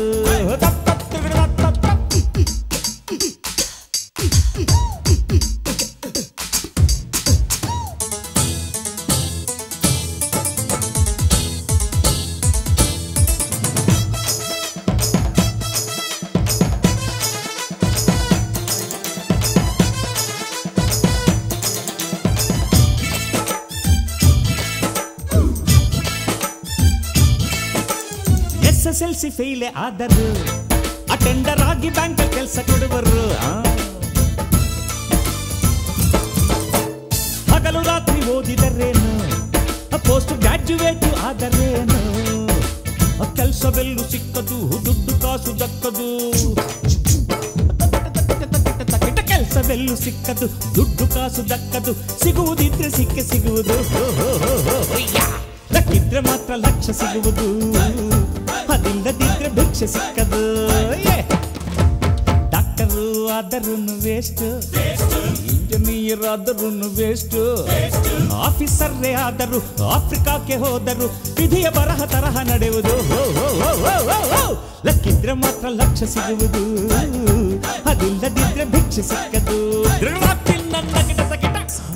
ಎಸ್ ಎಸ್ ಎಲ್ ಸಿ ಫೇಲೆ ಆದರು ಕೆಲಸ ಕೊಡುವರು ಆ. ಹಗಲು ರಾತ್ರಿ ಓದಿದರೇನು ಪೋಸ್ಟ್ ಗ್ರಾಜ್ಯುಯೇಟ್ ಆದರೇನು ಕೆಲಸವೆಲ್ಲೂ ಸಿಕ್ಕದು ದುಡ್ಡು ಕಾಸು ದಕ್ಕದು ಕೆಲಸವೆಲ್ಲೂ ಸಿಕ್ಕದು ದುಡ್ಡು ಕಾಸು ದಕ್ಕದು ಸಿಗುವುದಿದ್ರೆ ಸಿಕ್ಕ ಸಿಗುವುದು ಹೋ, ಹೋ, ಹೋ, ಹೋ, ಹೋ, ಯಾ. ಲಕ್ಕಿದ್ರೆ ಮಾತ್ರ ಲಕ್ಷ್ಯ ಸಿಗುವುದು ಅದಿಲ್ಲದಿದ್ರೆ ಭಿಕ್ಷೆ ಸಿಕ್ಕದು ಯೇ. ಡಾಕ್ಟರು ಆದರೂ ವೇಸ್ಟ್ ಇಂಜಿನಿಯರ್ ಆದರೂ ವೇಸ್ಟ್ ಆಫೀಸರ್ರೇ ಆದರೂ ಆಫ್ರಿಕಾಕ್ಕೆ ಹೋದರು ವಿಧಿಯ ಬರಹ ತರಹ ನಡೆಯುವುದು ಹೋ, ಹೋ, ಹೋ, ಹೋ, ಹೋ, ಹೋ. ಲಕ್ಕಿದ್ರೆ ಮಾತ್ರ ಲಕ್ಷ್ಯ ಸಿಗುವುದು ಅದಿಲ್ಲದಿದ್ರೆ ಭಿಕ್ಷೆ ಸಿಕ್ಕದು ದೃಢವಾಗ್ತಿಲ್ಲ ನನ್ನ ಗಿಡ ಸಗಿಟ.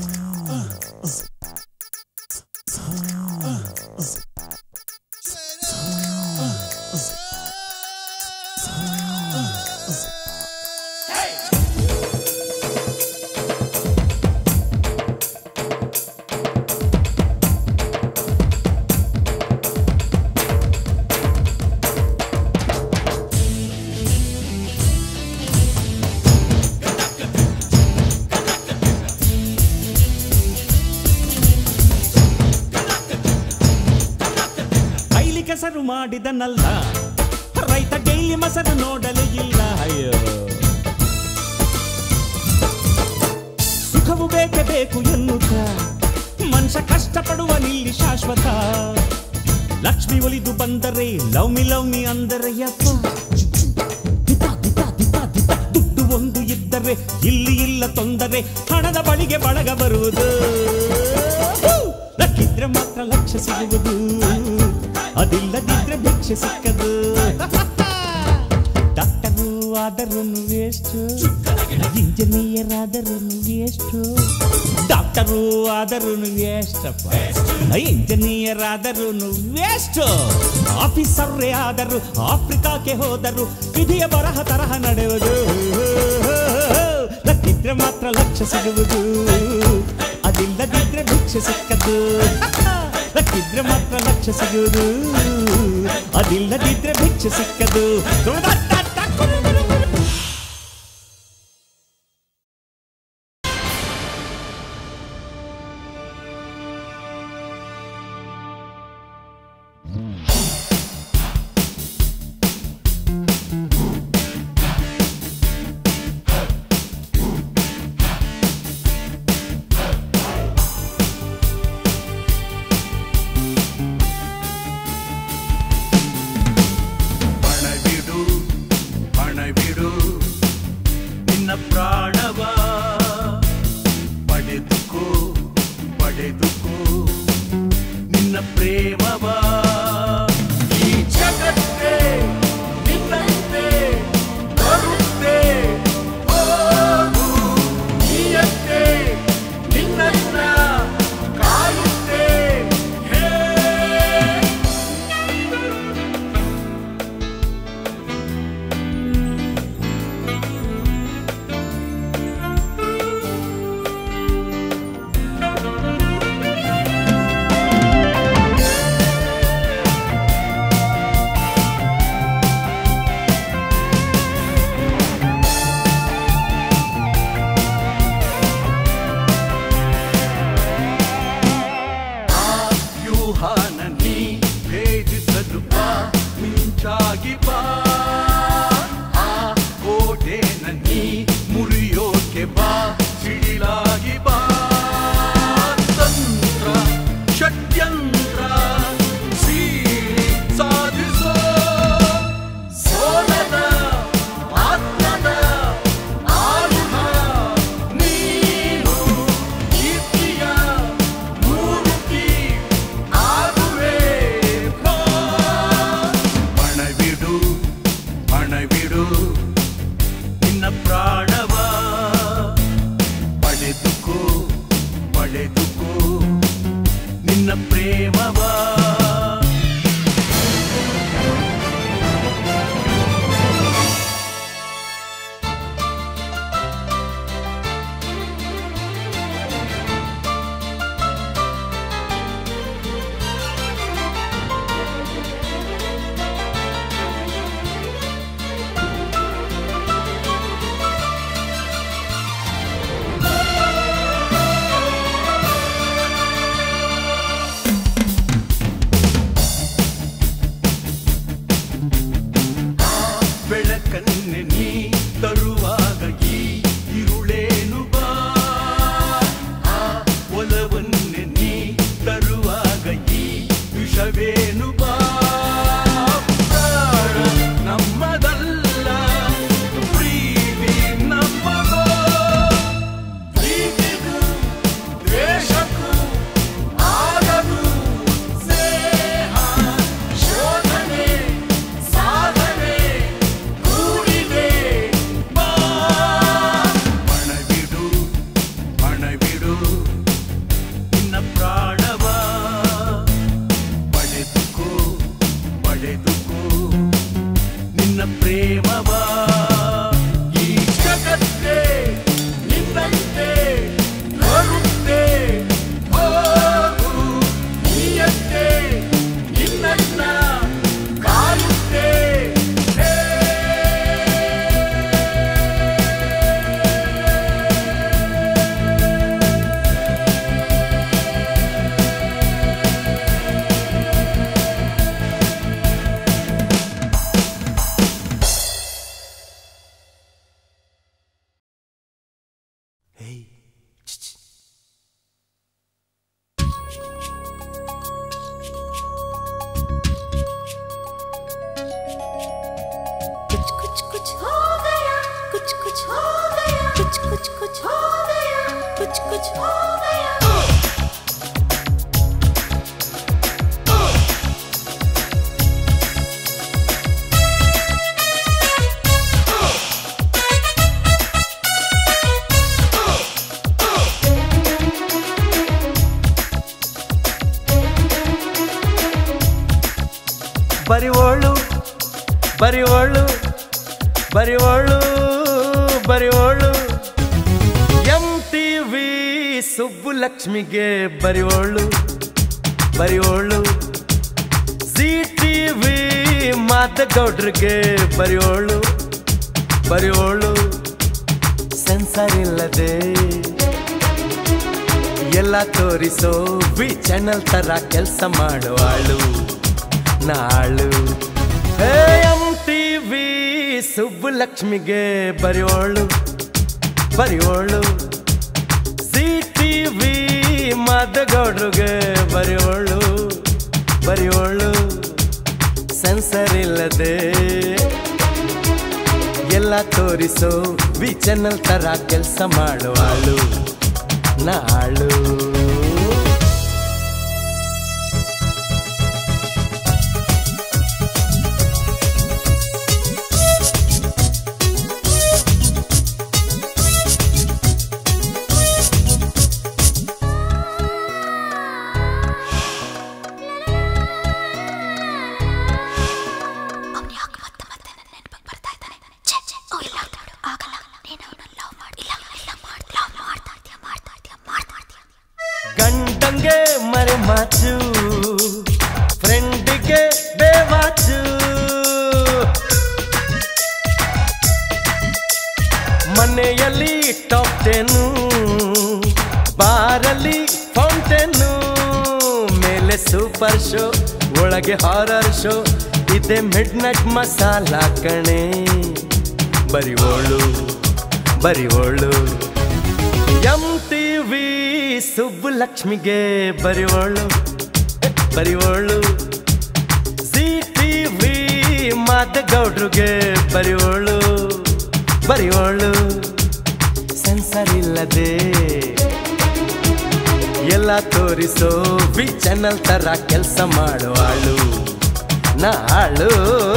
ಕೈಲಿ ಕೆಸರು ಮಾಡಿದನಲ್ಲ ರೈತ ಡೈಲಿ ಮೊಸರು ನೋಡಲು ಇಲ್ಲ ಅಯ್ಯೋ ಸುಖವು ಬೇಕೇ ಬೇಕು ಎನ್ನುತ್ತ ಮನುಷ್ಯ ಕಷ್ಟಪಡುವ ನಿಲ್ಲಿ ಶಾಶ್ವತ ಲಕ್ಷ್ಮಿ ಒಲಿದು ಬಂದರೆ ಲವ್ ಮಿ ಲವ್ ಮಿ ಅಂದರೆ ಯಪ್ಪ ದಿತ, ದಿತ, ದಿತ, ದಿತ. ದುಡ್ಡು ಒಂದು ಇದ್ದರೆ ಇಲ್ಲಿ ಇಲ್ಲ ತೊಂದರೆ ಹಣದ ಬಳಿಗೆ ಬಳಗ ಬರುವುದು ಲಕ್ಕಿದ್ರೆ ಮಾತ್ರ ಲಕ್ಷ್ಯ ಸಿಗುವುದು ಅದಿಲ್ಲದಿದ್ರೆ ಭಿಕ್ಷೆ ಸಿಕ್ಕದು ಡಾಕ್ಟರು ಆದರೂ ವೇಸ್ಟ್ ಇಂಜಿನಿಯರ್ ಆದರೂ ವೇಸ್ಟ್ ಡಾಕ್ಟರು ಆದರೂ ವೇಸ್ಟ್ ಇಂಜಿನಿಯರ್ ಆದರೂ ವೇಸ್ಟ್ ಆಫೀಸರ್ರೇ ಆದರೂ ಆಫ್ರಿಕಾಕ್ಕೆ ಹೋದರು ವಿಧಿಯ ಬರಹ ತರಹ ನಡೆಯುವುದು ಲಕ್ಕಿದ್ರೆ ಮಾತ್ರ ಲಕ್ಷ್ಯ ಸಿಗುವುದು ಅದಿಲ್ಲದಿದ್ರೆ ಭಿಕ್ಷೆ ಸಿಕ್ಕದು ಲಕ್ಕಿದ್ರೆ ಮಾತ್ರ ಲಕ್ಷ್ಯ ಸಿಗುವುದು ಅದಿಲ್ಲದಿದ್ರೆ ಭಿಕ್ಷೆ ಸಿಕ್ಕದು ಪಣವಿಡು ಪಣವಿಡು ನಿನ್ನ ಪ್ರಾಣವ ಪಡೆದುಕೋ ಪಡೆದುಕೋ ನಿನ್ನ ಪ್ರೇಮವ ಈ ಜಗತ್ತೇ ನಿನ್ನಂತೆ ಬರುತ್ತೆ ಹೋಗು ನೀಯಂತೆ ನಿನ್ನನ್ನ ಕಾಯುತ್ತೆ ಹೇ ಆ ವ್ಯೂಹಾನ ನೀ ಭೇದಿಸಲು ಬಾ ಮಿಂಚಾಗಿ ಬಾ ಆ ಕೋಟೆನ ನೀ ಮುರಿಯೋಕೆ ಬಾ ಸಿಡಿಲಾಗಿ ಬಾ ತಂತ್ರ ಷಡ್ಯಂತ್ರ ಸೀಳಿ ಸಾಧಿಸೋ ಸೋಲದ ಆತ್ಮದ ಆಯುಧ ನೀನು ಕೀರ್ತಿಯ ಮೂರ್ತಿ ಆಗುವೆ ಪಣವಿಡು ಪಣವಿಡು ನಿನ್ನ ಪ್ರಾಣವ ಪಡೆದುಕೋ ಪಡೆದುಕೋ ನಿನ್ನ ಪ್ರೇಮವ ಬೆಳಕನ್ನೆ ನೀ ತರುವಾಗ ಈ ಇರುಳೇನು ಬಾ ಆ ಒಲವನ್ನೆ ನೀ ತರುವಾಗ ಈ ವಿಷವೇನು ಬಾ ಪ್ರಾಣ ನಮ್ಮದಲ್ಲ ಪ್ರೀತಿ ನಮ್ಮದೋ ಪ್ರೀತಿಗೂ ದ್ವೇಷಕ್ಕೂ ಆಗದು ಸ್ನೇಹ ಶೋಧನೆ ಸಾಧನೆ ಕೂಡಿದೆ ಬಾ ಪಣವಿಡು ಪಣವಿಡು ನಿನ್ನ ಪ್ರಾಣವ ಪಡೆದುಕೋ ಪಡೆದುಕೋ ನಿನ್ನ ಪ್ರೇಮವ ಈ ಜಗತ್ತೇ ನಿನ್ನಂತೆ ಬರುತ್ತೆ ಹೋಗು ನೀಯಂತೆ ನಿನ್ನನ್ನ ಕಾಯುತ್ತೆ ಹೇ कुछ कुछ कुछ हो गया कुछ कुछ हो गया कुछ कुछ कुछ हो गया कुछ कुछ हो गया ಬರಿವೋಳು ಬರಿವೋಳು ಬರಿವೋಳು ಬರಿವೋಳು ಎಂ ಟಿ ವಿ ಸುಬ್ಬುಲಕ್ಷ್ಮಿಗೆ ಬರಿವೋಳು ಬರಿವೋಳು ಜಿ ಟಿ ವಿ ಮಾದಗೌಡ್ರಿಗೆ ಬರಿವೋಳು ಬರಿವೋಳು ಸೆನ್ಸರ್ ಇಲ್ಲದೆ ಎಲ್ಲ ತೋರಿಸೋ ವಿ ಚಾನಲ್ ತರ ಕೆಲಸ ಮಾಡುವಾಳು ನಾಳು ಎಂ ಟಿ ವಿ ಸುಬ್ಬುಲಕ್ಷ್ಮಿಗೆ ಬರೆಯೋಳು ಬರೆಯೋಳು ಸಿ ಟಿ ವಿ ಮಾದಗೌಡ್ರಿಗೆ ಬರೆಯೋಳು ಬರೆಯೋಳು ಸೆನ್ಸರ್ ಇಲ್ಲದೆ ಎಲ್ಲ ತೋರಿಸೋ ವಿ ಚಾನಲ್ ತರ ಕೆಲಸ ಮಾಡುವಾಳು ನಾಳು ಅವ್ನು ಯಾಕೆ ಮತ್ತೆ ಮತ್ತೆ ನನ್ನ ನೆನಪಿಗೆ ಬರ್ತಾ ಇದ್ದಾನೆ ಛೇ ಛೇ ಓ ಇಲ್ಲ ಆಗಲ್ಲ ನೀನು ಅವನನ್ನ ಲವ್ ಮಾಡಿ ಇಲ್ಲ ಇಲ್ಲ ಮಾಡಿ ಲವ್ ಮಾಡ್ತಾ ಇರ್ತೀಯ ಮಾಡ್ತಾ ಇರ್ತೀಯ ಮಾಡ್ತಾ ಇರ್ತೀಯ ಗಂಡಂಗೆ ಮರೆ ಮಾಚು ಫ್ರೆಂಡಿಗೆ ಬೇವಾಚು ಮನೆಯಲ್ಲಿ ಟಾಪ್ ಟೆನ್ನು ಬಾರಲ್ಲಿ ಫೌಂಟೇನು ಮೇಲೆ ಸೂಪರ್ ಶೋ ಒಳಗೆ ಹಾರರ್ ಶೋ ಇದೆ ಮಿಡ್ ನೈಟ್ ಮಸಾಲ ಕಣೆ ಬರಿವೋಳು ಬರಿವೋಳು ಎಂ ಟಿ ವಿ ಸುಬ್ಬುಲಕ್ಷ್ಮಿಗೆ ಬರಿವೋಳು ಬರಿವೋಳು ಸಿ ಟಿ ವಿ ಮಾದಗೌಡ್ರಿಗೆ ಬರಿವೋಳು ಬರಿವೋಳು ಸೆನ್ಸರ್ ಇಲ್ಲದೆ ಎಲ್ಲ ತೋರಿಸೋ ವಿ ಚಾನಲ್ ತರ ಕೆಲಸ ಮಾಡುವಾಳು ನಾಳು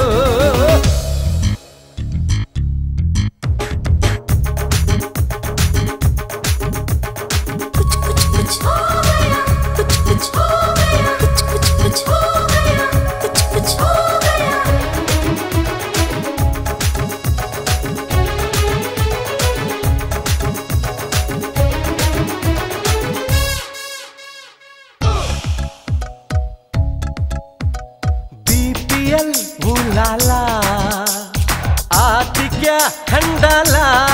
कुछ कुछ कुछ हो गया कुछ कुछ हो गया कुछ कुछ कुछ हो गया कुछ कुछ हो गया ಬಿ ಪಿ ಎಲ್ ಬುಲಾಲ ಆತಿ ಕ್ಯಾ ಖಂಡಾಲ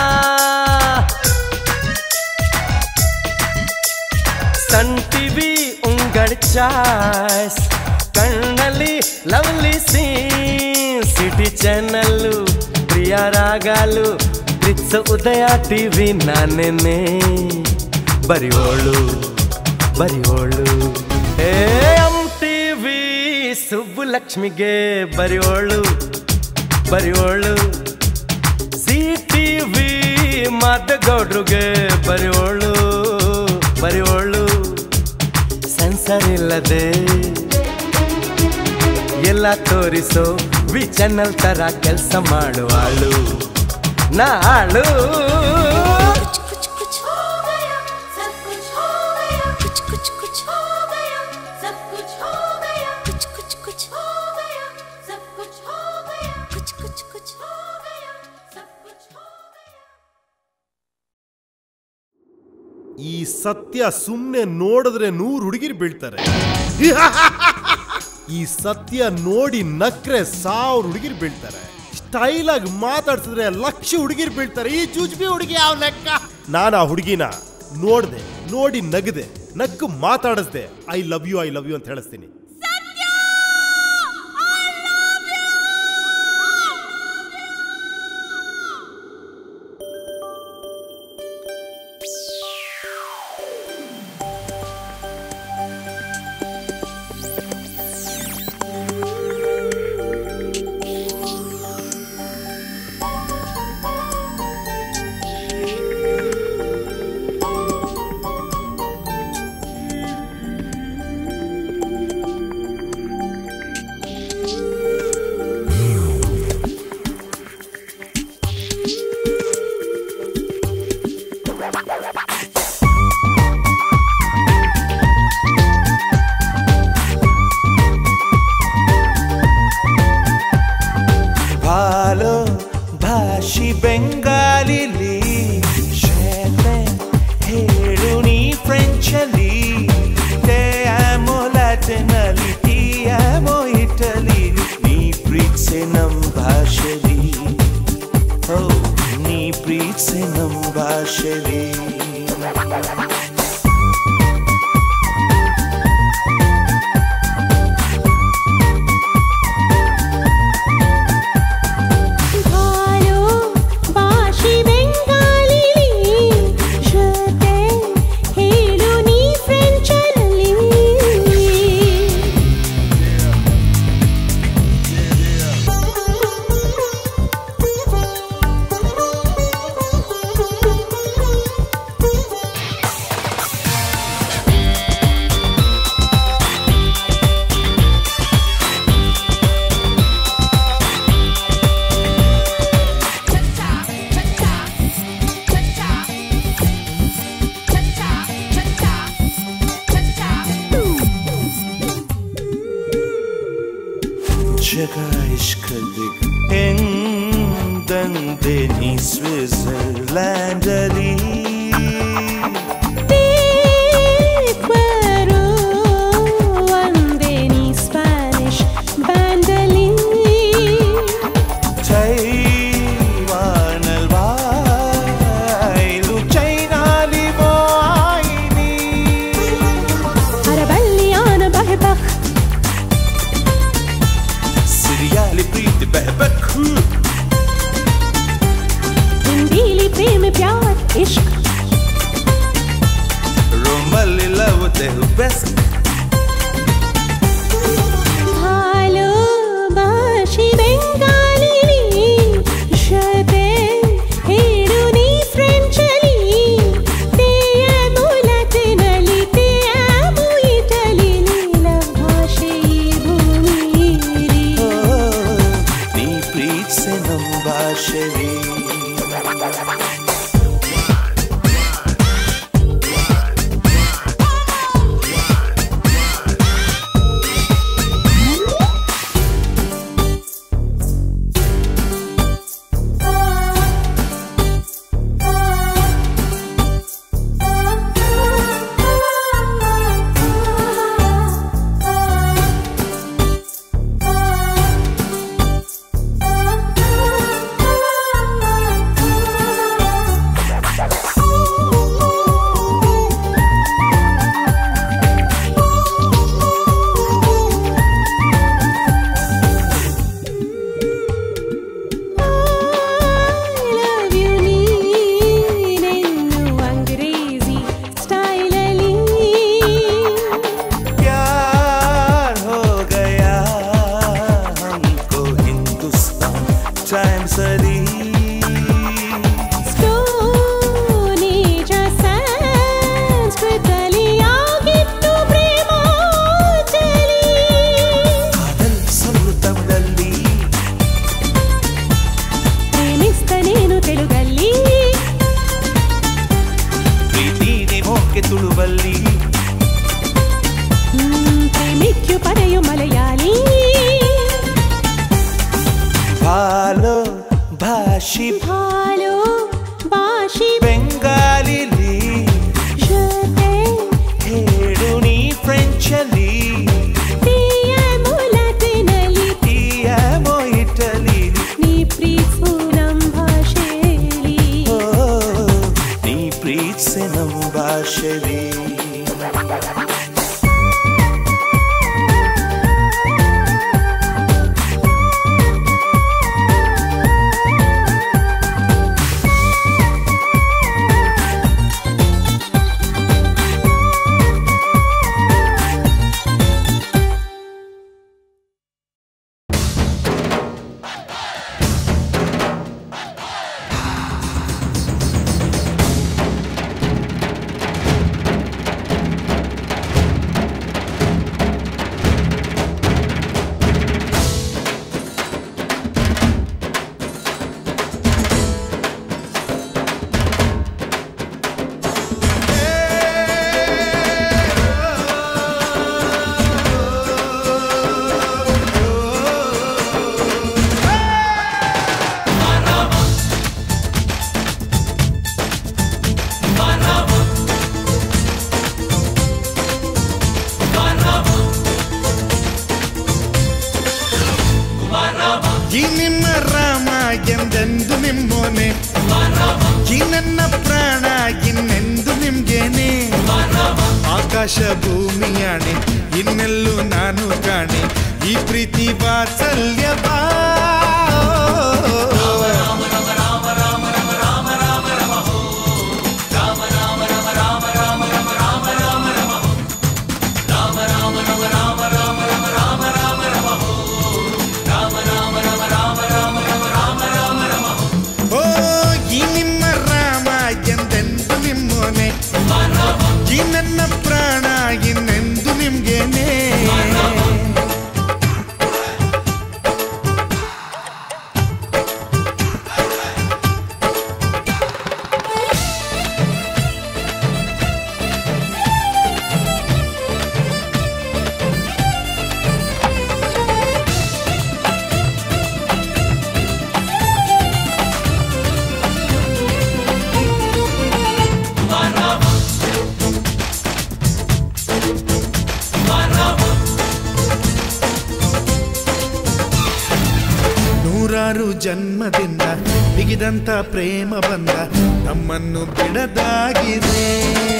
ಸನ್ ಟಿವಿ ಉಂಗಡ್ ಚಾಯ್ಸ್ ಕಣ್ಣಲ್ಲಿ ಲವ್ಲಿ ಸೀನ್ ಸಿಟಿ ಚಾನಲ್ಲು ಪ್ರಿಯ రాగాలు గ్రిట్స్ ఉదయ టీవీ నాన్నే బరివోళ్ళు ಬರಿಯೋಳು ಏ ಎಂ ಟಿವಿ ಸುಬ್ಬುಲಕ್ಷ್ಮಿಗೆ ಬರಿಯೋಳು ಬರಿಯೋಳು ಸಿ ಟಿವಿ ಮಾದಗೌಡ್ರಿಗೆ ಬರಿಯೋಳು ಬರಿಯೋಳು ಸೆನ್ಸರ್ ಇಲ್ಲದೆ ಎಲ್ಲ ತೋರಿಸೋ ವಿ ಚಾನಲ್ ತರ ಕೆಲಸ ಮಾಡುವಾಳು ನಾಳು कुछ कुछ हो गया सब कुछ हो गया कुछ कुछ कुछ हो गया सब कुछ हो गया कुछ कुछ कुछ हो गया सब कुछ हो गया कुछ कुछ कुछ हो गया सब कुछ हो गया ಈ ಸತ್ಯ ಸುಮ್ಮನೆ ನೋಡಿದ್ರೆ ನೂರು ಹುಡುಗಿರು ಬೀಳ್ತಾರೆ ಈ ಸತ್ಯ ನೋಡಿ ನಕ್ರೆ ಸಾವಿರ ಹುಡುಗಿರು ಬೀಳ್ತಾರೆ ಸ್ಟೈಲ್ ಆಗಿ ಮಾತಾಡ್ಸಿದ್ರೆ ಲಕ್ಷ ಹುಡುಗಿರು ಬೀಳ್ತಾರೆ ಈ ಜುಜ್ಬಿ ಹುಡುಗಿ ಯಾವ ಲೆಕ್ಕ ನಾನು ಆ ಹುಡುಗಿನ ನೋಡ್ದೆ ನೋಡಿ ನಗದೆ ನಕ್ಕು ಮಾತಾಡಿಸ್ದೆ I love you I love you ಅಂತ ಹೇಳಿಸ್ತೀನಿ ভালো ভাষি ಬೆಂಗಾಲಿಲಿ ಶೇತೆ ಹೇಳು ನೀ ಫ್ರೆಂಚಲ್ಲಿ ಟೇ ಆಮೋ ಲ್ಯಾಟಿನಲ್ಲಿ ಟೀ ಆಮೋ ಇಟಲಿ ನೀ ಪ್ರೀತ್ಸೆ ನಮ್ ಭಾಷೆಲಿ ಓ ನೀ ಪ್ರೀತ್ಸೆ ನಮ್ ಭಾಷೆಲಿ भालो भाषी ಬೆಂಗಾಲಿಲಿ ಜೊತೆ ಹೇಳು ನೀ ಫ್ರೆಂಚಲ್ಲಿ ಜಗ ಇಷ್ಕದಿಗ್ ಎಂದಂದೆ ನೀ ಸ್ವಿಟ್ಜರ್ಲ್ಯಾಂಡಲ್ಲಿ ಬರೋ ಒಂದೇ ನೀ ಸ್ಪ್ಯಾನಿಷ್ ಬ್ಯಾಂಡಲಿ ಚೈವಾನಲ್ ವಾಯ್ಲು ಚೈನಾಲಿ ವಾಯಿನಿ ಅರಬಲ್ಲಿಯಾನ ಬಹಬಕ್ ಸಿರಿಯಾಲಿ ಪ್ರೀತಿ ಬೆಹಬೇಕು ಹಿಂದೀಲಿ ಪ್ರೇಮ ಪ್ಯಾರ್ ಇಶ್ಕ್ ರೋಮಲ್ಲಿ ಲವ್ ತೆಹು ಬೆಸ್ಟ್ ಭಾಲೋ ಭಾಷಿ ಬೆಂಗಾಲಿಲಿ ಜೊತೆ ಹೇಳು ನೀ ಫ್ರೆಂಚಲ್ಲಿ ತೇಯ ಮೂಲತಿನಲ್ಲಿ ತೇಯ ಇಟಲಿ ನೀಲ ಭಾಷೆ ಈ ಭೂಮಿಲಿ ನೀ ಪ್ರೀತ್ಸೆ ನಮ್ ಭಾಷೆಲಿ ಆ ಬಾಲೋ ಬಾಶಿ ಬೆಂಗಾಲಿಲಿ ಜೊತೆ ಹೇಳು ನೀ ಫ್ರೆಂಚಲ್ಲಿ ಪ್ರಿಯ ಮೂಲತಿನಲ್ಲಿ ಟೀಯ ಇಟಲಿ ನೀ ಪ್ರೀತಿಸು ನಮ್ ಭಾಷೆಯಲ್ಲಿ ಓ ನೀ ಪ್ರೀತ್ಸೆ ನಮ್ಮ ಭಾಷೆಲಿ ಈ ನಿಮ್ಮ ರಾಮ ಎಂದೆಂದು ನಿಮ್ಮೋನೆ ಈ ನನ್ನ ಪ್ರಾಣ ಇನ್ನೆಂದು ನಿಮ್ಗೇನೆ ಆಕಾಶ ಭೂಮಿಯಾಣೆ ಇನ್ನೆಲ್ಲೂ ನಾನು ಕಾಣೆ ಈ ಪ್ರೀತಿ ವಾತ್ಸಲ್ಯ ಬಾ ಓ ಈ ನಿಮ್ಮ ರಾಮ ಎಂದೆಂದು ನಿಮ್ಮೋನೆ ಈ ನನ್ನ ಪ್ರಾಣ ಇನ್ನೆಂದು ನಿಮ್ಗೇನೆ ನೂರಾರು ಜನ್ಮದಿಂದ ಬಿಗಿದಂತ ಪ್ರೇಮ ಬಂದ ನಮ್ಮನ್ನು ಬಿಡದಾಗಿದೆ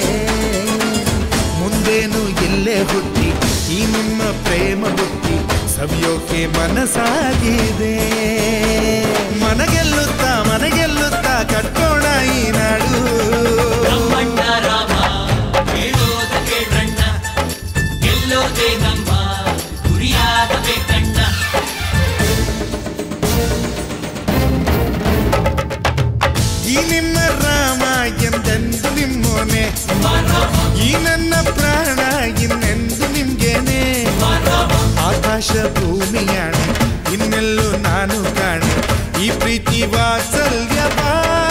ಮುಂದೇನು ಇಲ್ಲೇ ಹುಟ್ಟಿ ಈ ನಿಮ್ಮ ಪ್ರೇಮ ಬುಟ್ಟಿ ಸವಿಯೋಕೆ ಮನಸ್ಸಾಗಿದೆ ಮನಗೆಲ್ಲುತ್ತಾ ಮನಗೆಲ್ಲುತ್ತಾ ಕಟ್ಕೋಣ ಈ ನಾಡು ನಮ್ಮಣ್ಣ ರಾಮ ಹೇಳೋದ ಕೇಳಣ್ಣ ಗೆಲ್ಲೋದೇ ನಮ್ಮ ಗುರಿಯಾಗಬೇಕಣ್ಣ ಈ ನಿಮ್ಮ ರಾಮ ಎಂದೆಂದು ನಿಮ್ಮೋನೆ ಈ ನನ್ನ ಪ್ರಾಣ ಇನ್ನೆಂದು ನಿಮ್ಗೇನೆ ಆಕಾಶ ಭೂಮಿಯಾಣೆ ಇನ್ನೆಲ್ಲೂ ನಾನು ಕಾಣೆ ಈ ಪ್ರೀತಿ ವಾತ್ಸಲ್ಯ ಬಾ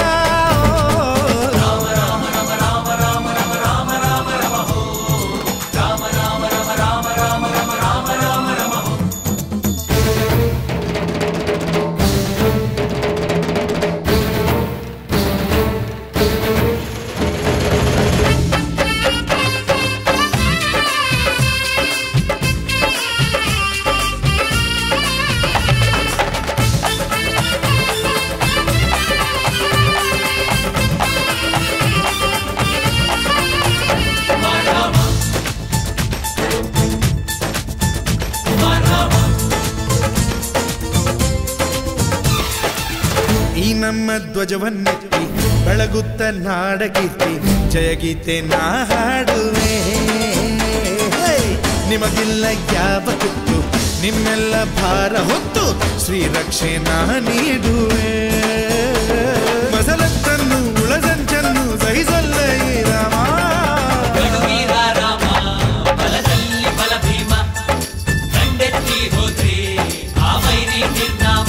ಈ ನಮ್ಮ ಧ್ವಜವನ್ನೆತ್ತಿ ಬೆಳಗುತ್ತ ನಾಡಕೀರ್ತಿ ಜಯಗೀತೆ ನಾ ಹಾಡುವೆ ಹೇ! ನಿಮಗಿಲ್ಲ ಯಾವ ಕುತ್ತು ನಿಮ್ಮೆಲ್ಲ ಭಾರ ಹೊತ್ತು ಶ್ರೀರಕ್ಷೆ ನಾ ನೀಡುವೆ ಮಸಲತ್ತನ್ನು ಉಳಸಂಚನ್ನು ಸಹಿಸಲ್ಲ ಈ ರಾಮ ಗಡುವೀರ ರಾಮ ಬಲದಲ್ಲಿ ಬಲ ಭೀಮ ಕಂಡೆತ್ತಿ ಹೋದ್ರೆ ಆ ವೈರಿ ನಿರ್ನಾಮ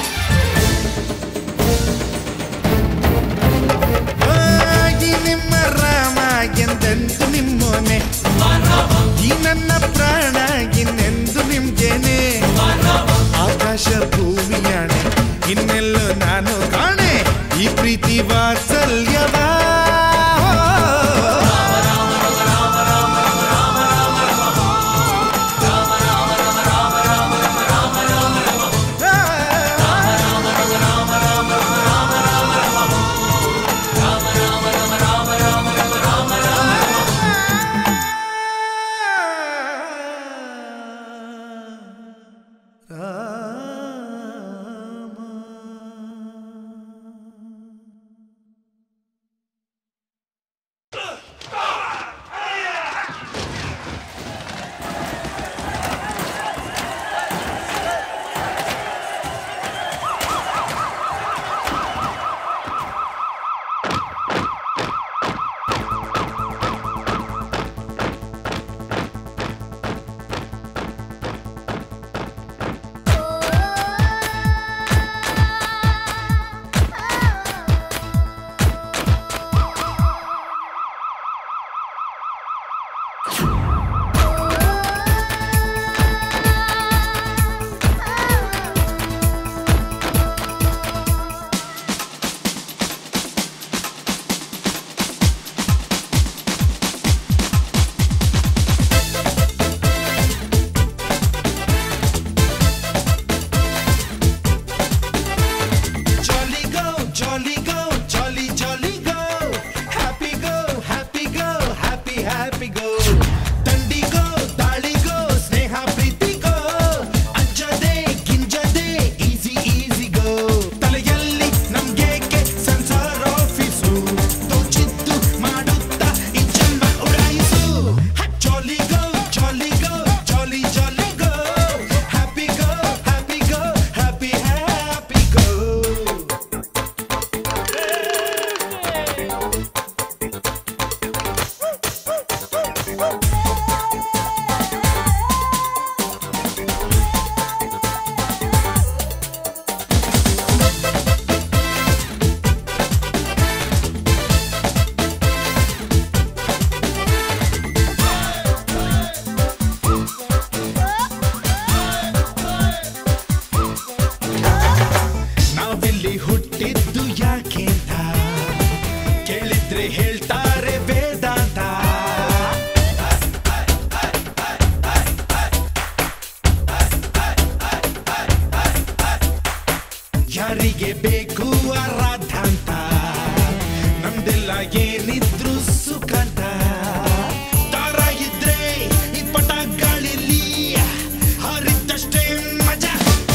ಈ ನಿಮ್ಮ ರಾಮ ಎಂದೆಂದು ನಿಮ್ಮೋನೆ ಈ ನನ್ನ ಪ್ರಾಣ ಇನ್ನೆಂದು ನಿಮ್ಗೇನೆ ಆಕಾಶ ಭೂಮಿಯಾಣೆ ಇನ್ನೆಲ್ಲೂ ನಾನು ಕಾಣೆ ಈ ಪ್ರೀತಿ ವಾತ್ಸಲ್ಯವ Jolly go, jolly go, jolly jolly go. Happy go, happy go, happy happy go. ತಂಡಿ go, ದಾಳಿ go, ಸ್ನೇಹ ಪ್ರೀತಿ go. ಅಂಜದೆ ಗಿಂಜದೆ easy easy go. ತಲೆಯಲ್ಲಿ ನಮ್ಗೇಕೆ ಸೆನ್ಸಾರ್ ಆಫೀಸು ತೋಚಿದ್ದು ಮಾಡುತ್ತಾ ಈ ಜನ್ಮ ಉಡಾಯಿಸು jolly go jolly go jolly jolly go happy go happy go happy happy go ನಾವಿಲ್ಲಿ ಹುಟ್ಟಿದ್ದು ಯಾಕೆಂತ ಕೇಳಿದ್ರೆ ಹೇಳ್ತಾರೆ ವೇದಾಂತ ಯಾರಿಗೆ ಬೇಕು ಆರಾಧಾಂತ ನಮ್ದೆಲ್ಲ ಏನಿದ್ರು ಸುಖಂತ ದಾರ ಇದ್ರೆ ಈ ಪಟ ಗಾಳಿಲಿ ಹರಿದಷ್ಟೇ ಮಜಾ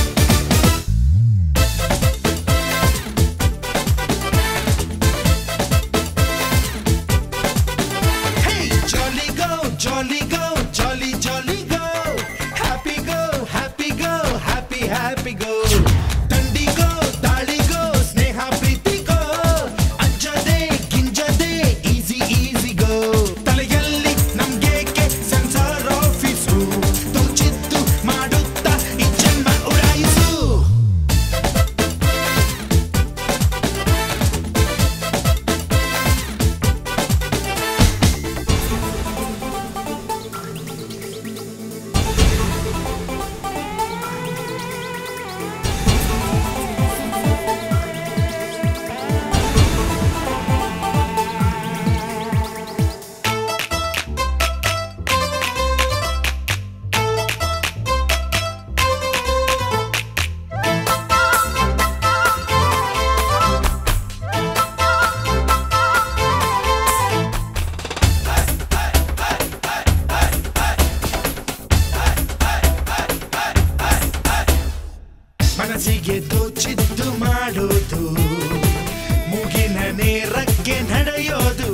Hey, jolly go, jolly go, jolly jolly go. Happy go, happy go, happy happy go. ತಂಡಿ go, ದಾಳಿ go, ಸ್ನೇಹ ಪ್ರೀತಿ go. ಅಂಜದೆ ಗಿಂಜದೆ easy easy go. ತಲೆಯಲ್ಲಿ ನಮ್ಗೇಕೆ ಸೆನ್ಸಾರ್ ಆಫೀಸು ತೋಚಿದ್ದು ಮಾಡುತ್ತಾ ಈ ಜನ್ಮ ಉಡಾಯಿಸು ಮನಸ್ಸಿಗೆ ತೋಚಿದ್ದು ಮಾಡೋದು ಮುಗಿನ ನೇರಕ್ಕೆ ನಡೆಯೋದು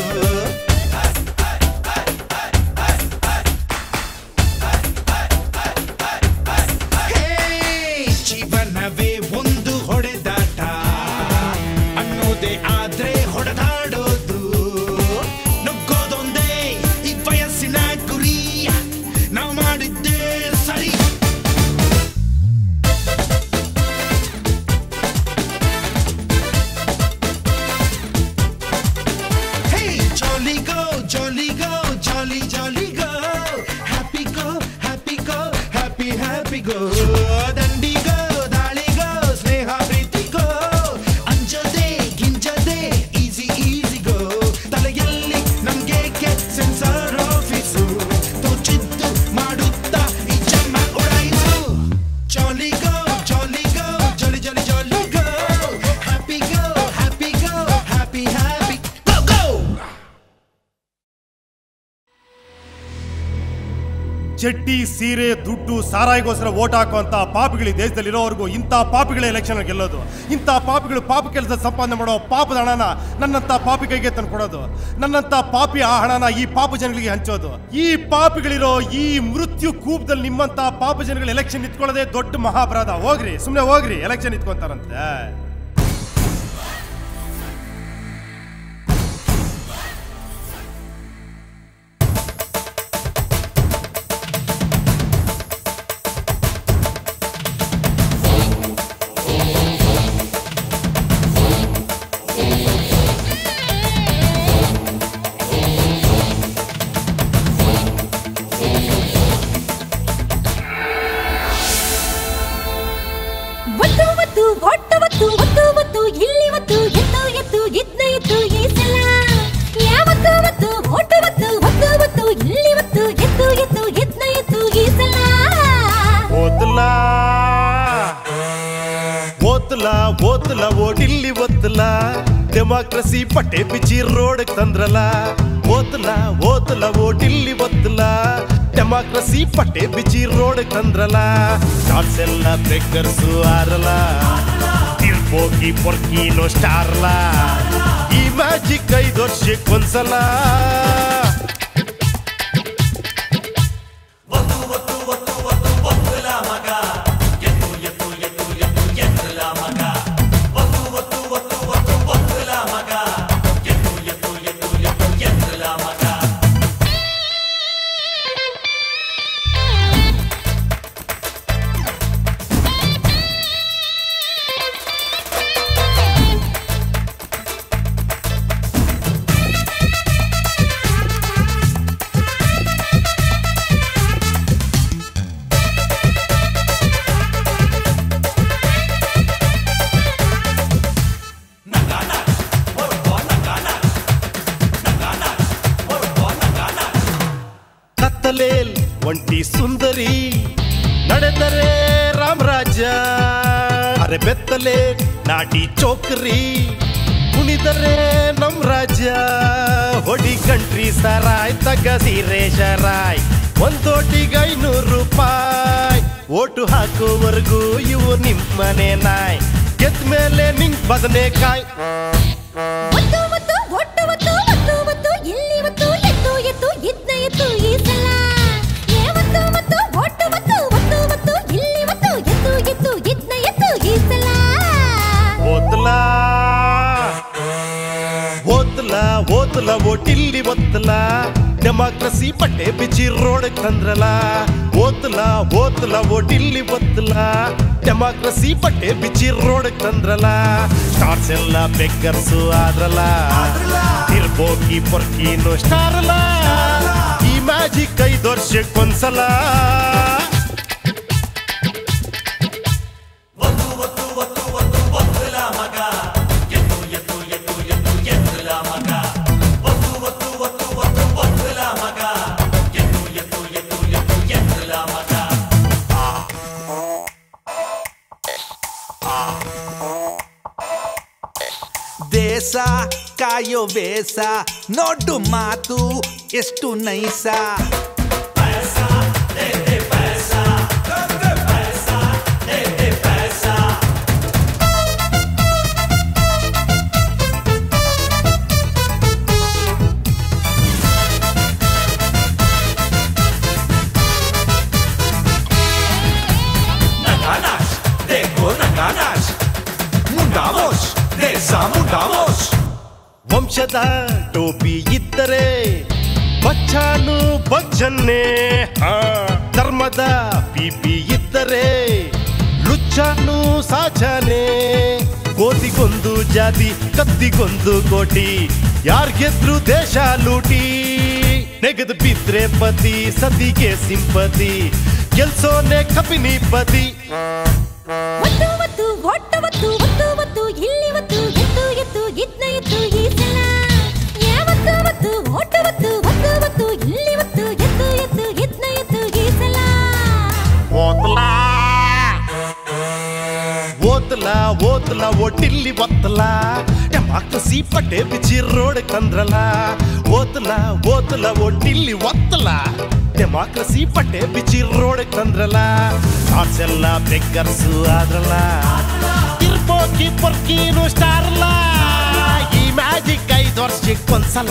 ಹೇ, ಜೀವನವೇ ಒಂದು ಹೊಡೆದಾಟ ಅನ್ನೋದೇ ಆದ್ರೆ ಹೊಡೆದಾಡೋದು ನುಗ್ಗೋದೊಂದೇ ಈ ವಯಸ್ಸಿನ ಗುರಿ ನಾವು ಮಾಡಿದ್ದೇ ಸರಿ Hey, jolly go, jolly go, jolly jolly go. Happy go, happy go, happy happy go. ದಂಡಿ go, ದಾಳಿ go, ಸ್ನೇಹ ಪ್ರೀತಿ go. ಅಂಜದೆ ಚಡ್ಡಿ ಸೀರೆ ದುಡ್ಡು ಸಾರಾಯಿಗೋಸ್ಕರ ಓಟ್ ಹಾಕುವಂತ ಪಾಪಿಗಳು ಈ ದೇಶದಲ್ಲಿ ಇರೋವರೆಗೂ ಇಂಥ ಪಾಪಿಗಳ ಎಲೆಕ್ಷನ್ ಗೆಲ್ಲೋದು ಇಂಥ ಪಾಪಿಗಳು ಪಾಪ ಕೆಲಸ ಸಂಪಾದನೆ ಮಾಡೋ ಪಾಪದ ಹಣನ ನನ್ನಂತ ಪಾಪಿ ಕೈಗೆ ತಂದು ಕೊಡೋದು ನನ್ನಂತ ಪಾಪಿ ಆ ಹಣನ ಈ ಪಾಪ ಜನಗಳಿಗೆ ಹಂಚೋದು ಈ ಪಾಪಿಗಳಿರೋ ಈ ಮೃತ್ಯು ಕೂಪದಲ್ಲಿ ನಿಮ್ಮಂತ ಪಾಪ ಜನಗಳು ಎಲೆಕ್ಷನ್ ನಿಂತ್ಕೊಳ್ಳೋದೇ ದೊಡ್ಡ ಮಹಾಪರಾಧ ಹೋಗ್ರಿ ಸುಮ್ಮನೆ ಹೋಗ್ರಿ ಎಲೆಕ್ಷನ್ ನಿಂತ್ಕೊಂತಾರಂತೆ ಒತ್ತು ಒತ್ತು ಒಟ್ಟು ಒತ್ತು ಒತ್ತು ಒತ್ತು ಇಲ್ಲಿ ಒತ್ತು ಎತ್ತು ಎತ್ತು ಇದ್ನ ಎತ್ತು ಈ ಸಲ ಯಾವತ್ತು ಒತ್ತು ಒಟ್ಟು ಒತ್ತು ಒತ್ತು ಒತ್ತು ಇಲ್ಲಿ ಒತ್ತು ಎತ್ತು ಎತ್ತು ಇದ್ನ ಎತ್ತು ಈ ಸಲ ಓದ್ಲಾ ಓದ್ಲಾ ಓದ್ಲಾ ಓಡಿಲ್ಲಿ ಓದ್ಲಾ ಡೆಮಾಕ್ರಸಿ ಪಟ್ಟೆ ಬಿಚ್ಚಿ ರೋಡ್ ತಂದ್ರಲ್ಲ ಓದ್ಲಾ ಓದ್ಲಾ ಓಡಿಲ್ಲಿ ಓದ್ಲಾ ಡೆಮಾಕ್ರಸಿ ಪಟ್ಟೆ ಬಿಚ್ಚಿ ರೋಡ್ ತಂದ್ರಲ್ಲ ಶಾರ್ಟ್ಸ್ ಎಲ್ಲ ಬೇಕರ್ಸು ಆರಲ್ಲ ತಿರ್ಬೋಗಿ ಪೊರ್ಕಿನೋ ಸ್ಟಾರ್ಲ ಈ ಮ್ಯಾಜಿಕ್ ಐದು ವರ್ಷಕ್ಕೊಂದ್ಸಲ ಕತ್ತಲೇಲ್ ಒಂಟಿ ಸುಂದರಿ ನಡೆದರೆ ರಾಮರಾಜ ಅರೆ ಬೆತ್ತಲೆ ನಾಟಿ ಚೋಕರಿ ಕುಣಿದರೆ ನಮ್ ರಾಜ ಹೊಡಿ ಕಂಟ್ರಿ ಸರಾಯ್ ತಗ ಸೀರೆ ಶರಾಯ್ ಒಂದೋಟಿಗೆ ಐನೂರು ರೂಪಾಯಿ ಓಟು ಹಾಕುವವರೆಗೂ ಇವು ನಿಮ್ಮನೆ ನಾಯ್ ಗೆದ್ದ ಮೇಲೆ ನಿಂಗ್ ಬದನೆಕಾಯ್ ಒತ್ತು ಒತ್ತು ಒಟ್ಟು ಒತ್ತು ಒತ್ತು ಒತ್ತು ಇಲ್ಲಿ ಒತ್ತು ಎತ್ತು ಎತ್ತು ಇದ್ನ ಎತ್ತು ಈ ಸಲ ಯಾವತ್ತು ಒತ್ತು ಒಟ್ಟು ಒತ್ತು ಒತ್ತು ಒತ್ತು ಇಲ್ಲಿ ಒತ್ತು ಎತ್ತು ಎತ್ತು ಇದ್ನ ಎತ್ತು ಈ ಸಲ ಓದ್ಲಾ ಓದ್ಲಾ ಓದ್ಲಾ ಓಟಿಲ್ಲಿ ಒತ್ತಲ ಡೆಮಾಕ್ರಸಿ ಪಟ್ಟೆ ಬಿಚ್ಚಿ ರೋಡ್ ತಂದ್ರಲ್ಲ ಓದ್ಲಾ ಓದ್ಲಾ ಓಟಿಲ್ಲಿ ಒತ್ತಲ ಡೆಮಾಕ್ರಸಿ ಪಟ್ಟೆ ಬಿಚ್ಚಿ ರೋಡ್ ತಂದ್ರಲ್ಲ ಸ್ಟಾರ್ಸ್ ಎಲ್ಲ ಬೆಕ್ಕರ್ಸು ಆದ್ರಲ್ಲ ತಿರ್ಬೋಗಿ ಪೊರ್ಕಿನೋ ಸ್ಟಾರಲ್ಲ ಈ ಮ್ಯಾಜಿಕ್ ಐದು ವರ್ಷಕ್ಕೊಂದ್ಸಲ ದೇಶ ಕಾಯೋ ಬೇಸ ನೋಡು ಮಾತು ಎಷ್ಟು ನೈಸ Naganas, dejo naganas. Mundamos, desamundamos. ವಂಶದ ಟೋಪಿ ಇದ್ದರೆ ಬಚ್ಚಾನು ಬಚ್ಚನ್ನೇ ಹಾ. ಧರ್ಮದ ಪಿಪಿ ಇದ್ದರೆ ಲುಚ್ಚಾನು ಸಾಚನೆ ಕೋತಿಗೊಂದು ಜಾತಿ ಕತ್ತಿಗೊಂದು ಕೋಟಿ ಯಾರ್ ಗೆದ್ರು ದೇಶ ಲೂಟಿ ನೆಗೆದು ಬಿದ್ರೆ ಪತಿ ಸತಿಗೆ ಸಿಂಪತಿ ಗೆಲ್ಸೋನೆ ಕಪಿನಿ ಪತಿ ಒತ್ತು ಒತ್ತು ಒಟ್ಟು ಒತ್ತು ಒತ್ತು ಒತ್ತು ಇಲ್ಲಿ ಒತ್ತು ಎತ್ತು ಎತ್ತು ಇದ್ನ ಎತ್ತು ಈ ಸಲ ಯಾವತ್ತು ಒತ್ತು ಒಟ್ಟು ಒತ್ತು ಒತ್ತು ಒತ್ತು ಇಲ್ಲಿ ಒತ್ತು ಎತ್ತು ಎತ್ತು ಇದ್ನ ಎತ್ತು ಈ ಸಲ ಓದ್ಲಾ ಓದ್ಲಾ ಓದ್ಲಾ ఓతుల ఒటిల్లి ఒత్తల డెమోక్రసీ పట్టే బిచి రోడ్ కంద్రల ఓతుల ఓతుల ఒటిల్లి ಒತ್ತಲ ಡೆಮಾಕ್ರಸಿ ಪಟ್ಟೆ ಬಿಚ್ಚಿ ರೋಡ್ ತಂದ್ರಲ್ಲ ಥಾಟ್ಸ್ ಎಲ್ಲ ಬೆಗ್ಗರ್ಸು ಆದ್ರಲ್ಲ ತಿರ್ಬೋಕಿ ಪೊರ್ಕೀನು ಸ್ಟಾರ್ಲ ಈ ಮ್ಯಾಜಿಕ್ ಐದು ವರ್ಷಕ್ಕೊಂದ್ಸಲ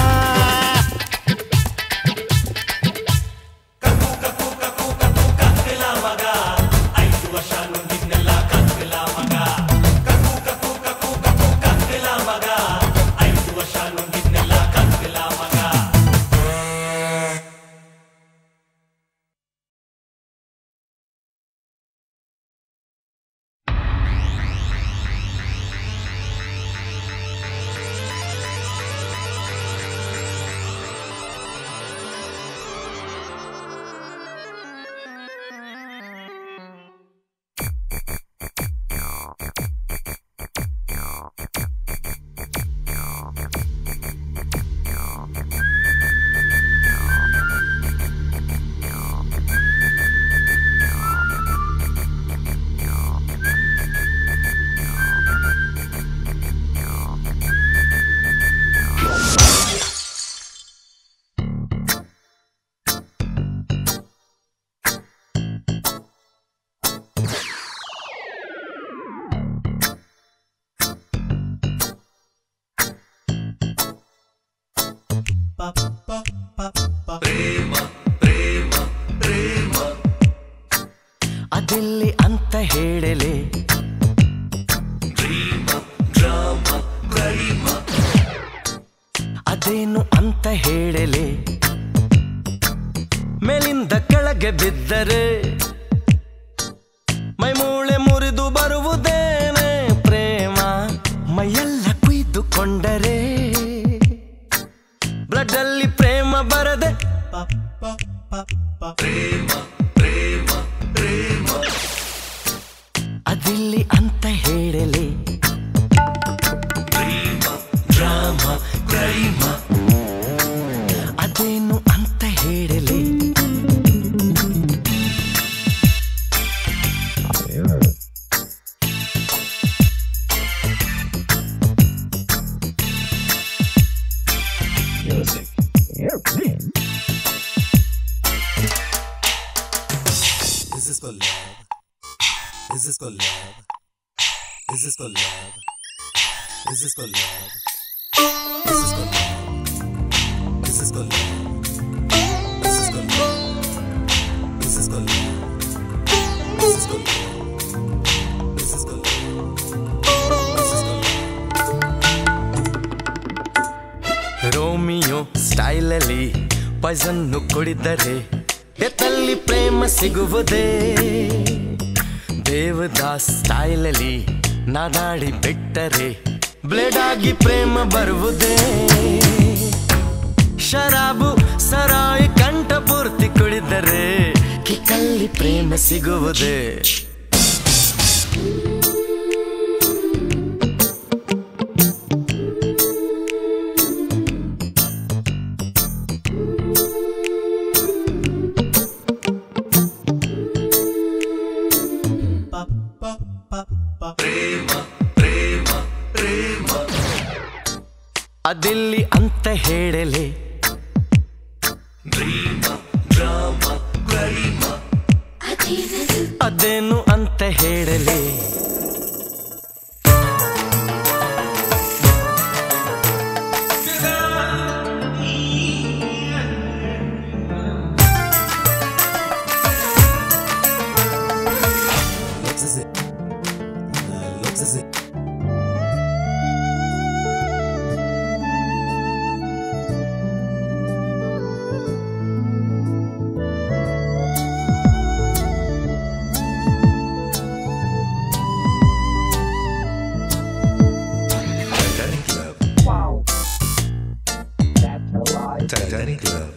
ಅದೆಲ್ಲಿ ಅಂತ ಹೇಳಲೆ ಅದೇನು ಅಂತ ಹೇಳಲೆ ಮೇಲಿಂದ ಕೆಳಗೆ ಬಿದ್ದರೆ ಮೈಮೂಳೆ ಮುರಿದು ಬರುವುದೇನೆ ಪ್ರೇಮ ಮೈಯೆಲ್ಲ ಕುಯ್ದುಕೊಂಡರೆ ಬ್ಲಡ್ ಅಲ್ಲಿ ಪ್ರೇಮ ಬರದೆ ಅದಿಲ್ಲಿ ಅಂತ ಹೇಳಲಿ ಡ್ರಾಮ ಕ್ರೈಮ ಅದೇನು ಅಂತ ಹೇಳಲಿ Is this called love? Is this called love? Is this called love? Is this called love? Is this called love? Is this called love? Is this called love? Is this called love? Is this called love? Is this called love? Is this called Romeo ಸ್ಟೈಲಲ್ಲಿ ಪೈಸನ್ನು ಕೊಡಿದರೆ ಎತ್ತಲ್ಲಿ ಪ್ರೇಮ ಸಿಗುವುದೇ ದೇವದಾಸ್ ಸ್ಟೈಲಲ್ಲಿ ನಾದಾಡಿ ಬಿಟ್ಟರೆ blade ಆಗಿ ಪ್ರೇಮ ಬರುವುದೇ ಶರಾಬು ಸರಾಯಿ ಕಂಠ ಪೂರ್ತಿ ಕುಡಿದರೆ ಕಿಕ್ಕಲ್ಲಿ ಪ್ರೇಮ ಸಿಗುವುದೇ ಅದಿಲ್ಲಿ ಅಂತ ಹೇಳಲೆ ಅದೇನು ಅಂತ ಹೇಳಲಿ Looks as it. Uh, looks as it. Titanic Love. Wow. Titanic Love.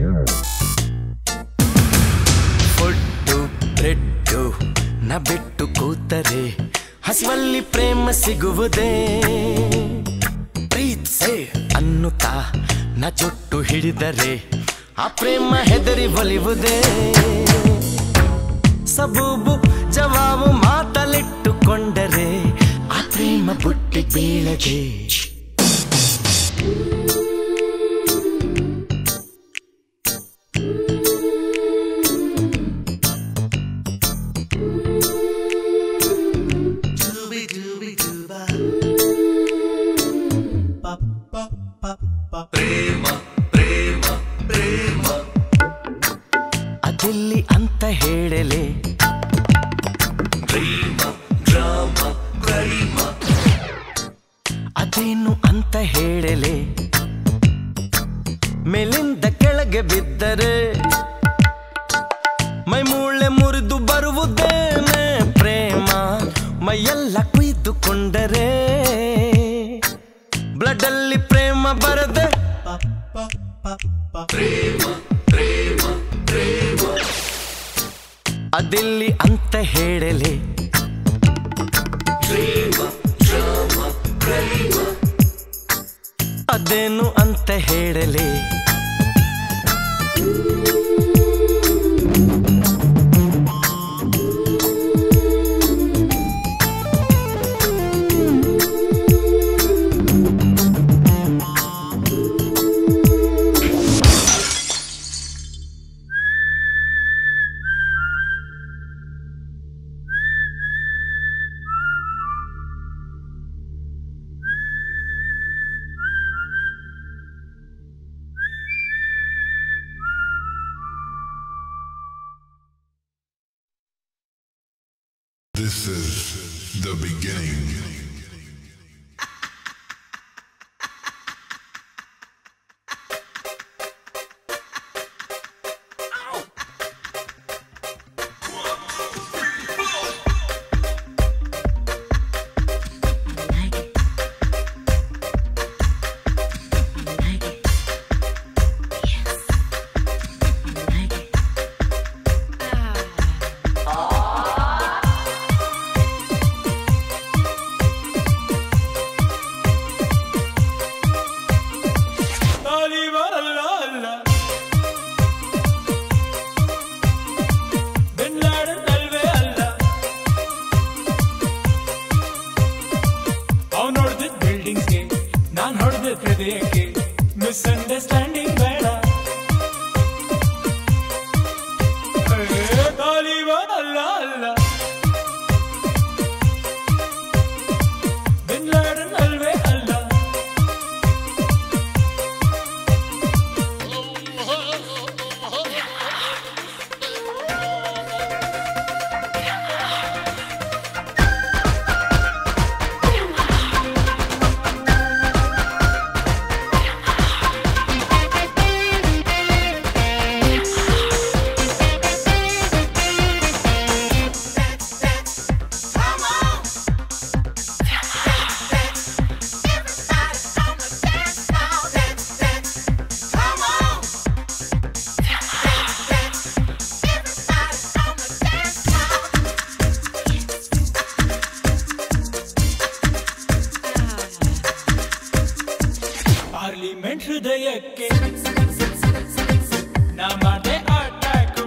Food bread ನ ಬಿಟ್ಟು ಕೂತರೆ ಹಸಿವಲ್ಲಿ ಪ್ರೇಮ ಸಿಗುವುದೇ ಪ್ರೀತ್ಸೆ ಅನ್ನುತ್ತಾ ನ ಜೊಟ್ಟು ಹಿಡಿದರೆ ಆ ಪ್ರೇಮ ಹೆದರಿ ಒಲಿವುದೇ ಸಬೂಬು ಜವಾಬು ಮಾತಲಿಟ್ಟುಕೊಂಡರೆ ಆ ಬೀಳದೆ ಅದಿಲ್ಲಿ ಅಂತ ಹೇಳಲೆ ಅದೇನು ಅಂತ ಹೇಳಲೆ ಮೇಲಿಂದ ಕೆಳಗೆ ಬಿದ್ದರೆ ಮೈ ಮೂಳೆ ಮುರಿದು ಬರುವುದೇನೆ ಪ್ರೇಮ ಮೈಯೆಲ್ಲ ಕುಯ್ದುಕೊಂಡರೆ ಬ್ಲಡ್ ಅಲ್ಲಿ ಪ್ರೇಮ ಬರದೆ ಅದಿಲ್ಲಿ ಅಂತ ಹೇಳಲೆ ಅದೇನು ಅಂತ ಹೇಳಲೆ This is the beginning. ಅವ್ನು ಹೊಡೆದಿದ್ ಬಿಲ್ಡಿಂಗ್ಸ್ಗೆ ನಾನ್ ಹೊಡೆದಿದ್ ಹೃದಯಕ್ಕೆ ಮಿಸ್ಅಂಡರ್ಸ್ಟ್ಯಾಂಡಿಂಗ್ ಬೇಡ ಏ, ತಾಲಿಬಾನ್ ಅಲ್ಲ ಅಲ್ಲ ಬಿನ್ ಲಾಡನ್ ಅಲ್ವೇ ಅಲ್ಲ ಪಾರ್ಲಿಮೆಂಟ್ ಹೃದಯಕ್ಕೆ ನಾ ಮಾಡ್ದೆ ಅಟ್ಯಾಕು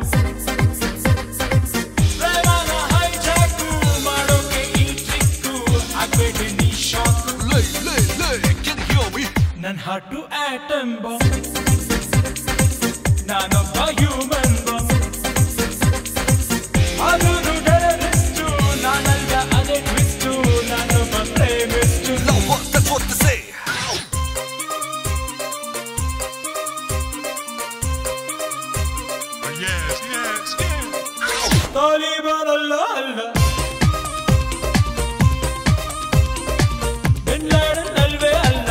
ಪ್ರೇಮನ ಹೈಜಾಕು ಮಾಡೋಕೆ ಈ ಟ್ರಿಕ್ಕು ಆಗ್ಬೇಡಿ ನೀ ಶಾಕ್ ನನ್ ಹಾರ್ಟು ಆಟಮ್ ಬಾಂಬ್ ನಾನೊಬ್ಬ ಹ್ಯೂಮನ್ ಬಾಂಬ್ ಅದೂನು ಟೆರರಿಸ್ಟು ನಾನಲ್ಲ ಅದೇ ಟ್ವಿಸ್ಟು ನಾನೊಬ್ಬ ಪ್ರೇಮಿಸ್ಟು That's what to say. Yes, yes, yes. Taliban ಅಲ್ಲ ಅಲ್ಲ ಬಿನ್ ಲಾಡನ್ ಅಲ್ವೇ ಅಲ್ಲ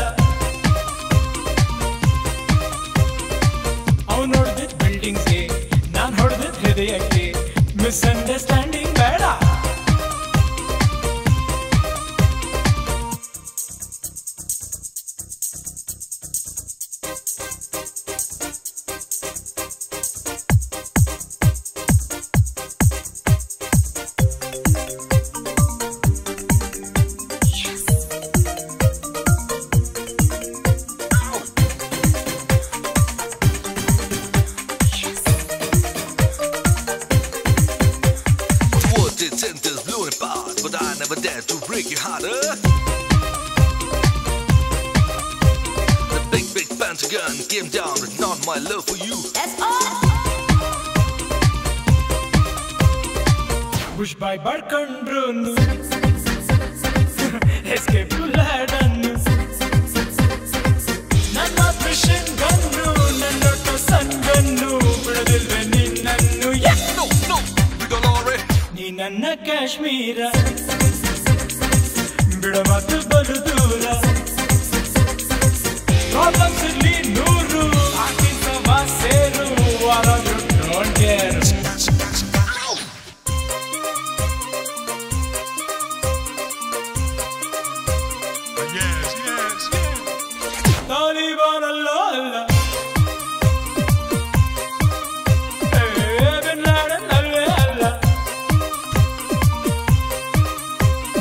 ಅವನು ಹೊಡೆದಿದ್ ಬಿಲ್ಡಿಂಗ್ಸ್ಗೆ ನಾನ್ ಹೊಡೆದಿದ್ ಹೃದಯಕ್ಕೆ ಮಿಸ್ಅಂಡರ್ಸ್ಟ್ಯಾಂಡಿಂಗ್ ಬೇಡ came down, but not my love for you. Bush ಬಾಯ್ ಬಡ್ಕೊಂಡ್ರು ಎಸ್ಕೇಪ್ ಲ್ಯಾಡನ್ನು ನನ್ನ ಮಿಷನ್ ಗನ್ನು ನನ್ನೊಟ್ಟು ಸನ್ಗನ್ನು ಬಿಡದಿಲ್ವೆ ನಿನ್ನನ್ನು ನೀ ನನ್ನ ಕಾಶ್ಮೀರ ಬಿಡ ಮತ್ತು ಬಲು ದೂರ ಪ್ರಾಬ್ಲಮ್ಸ್ ಇರ್ಲಿ ನೂರು ಹಾಕಿಸವ ಸೇರು ಆರಾಮ ಡೋಂಟ್ ಕೇರ್ ತಾಲಿಬಾನ್ ಅಲ್ಲ ಅಲ್ಲ ಏ, ಬಿನ್ ಲಾಡೆನ್ ಅಲ್ವೇ ಅಲ್ಲ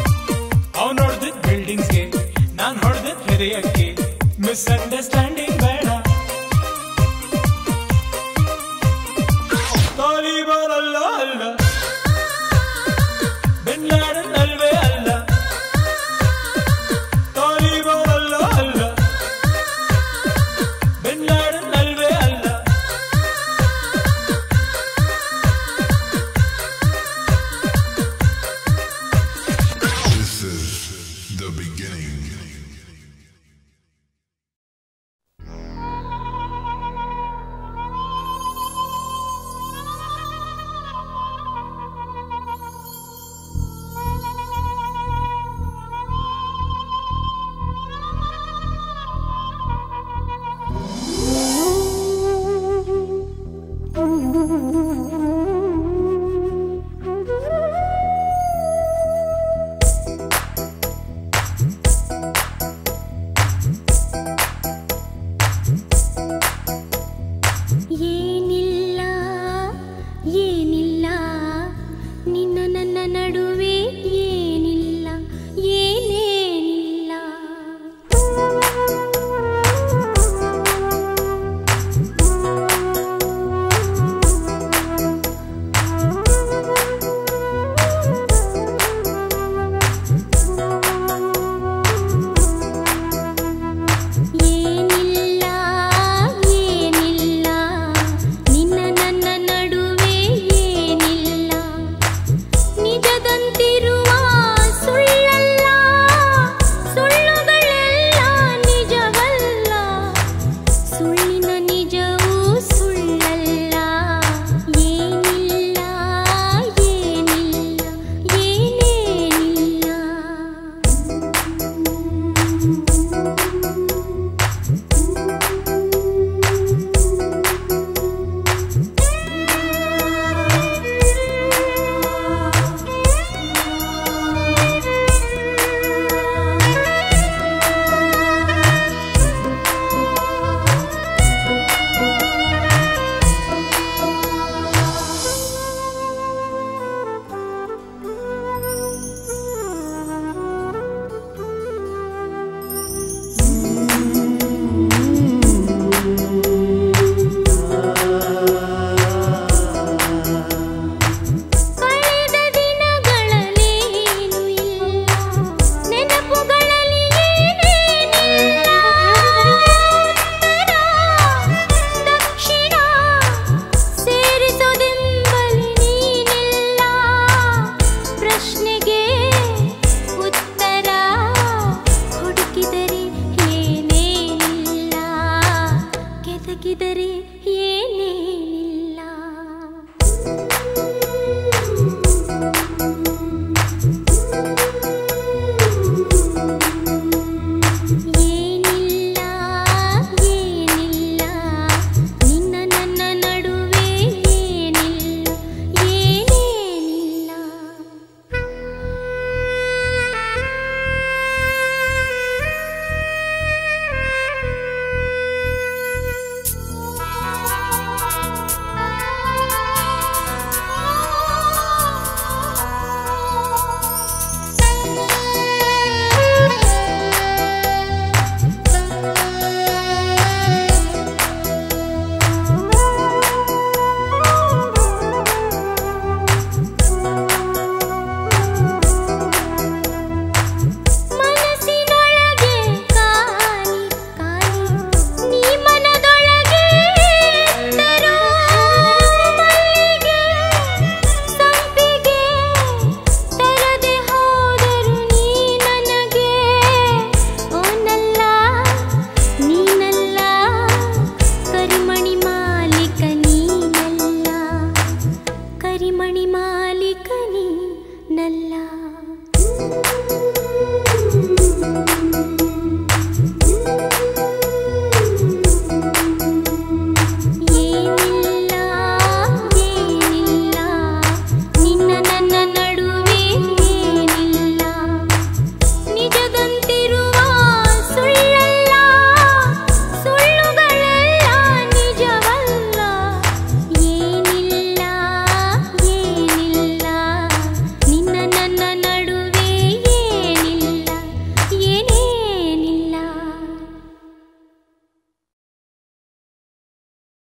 ಅವ್ನು ಹೊಡೆದಿದ್ ಬಿಲ್ಡಿಂಗ್ಸ್ಗೆ ನಾನ್ ಹೊಡೆದಿದ್ ಹೃದಯಕ್ಕೆ ಮಿಸ್ಅಂಡರ್ಸ್ಟ್ಯಾಂಡಿಂಗ್ ಬೇಡ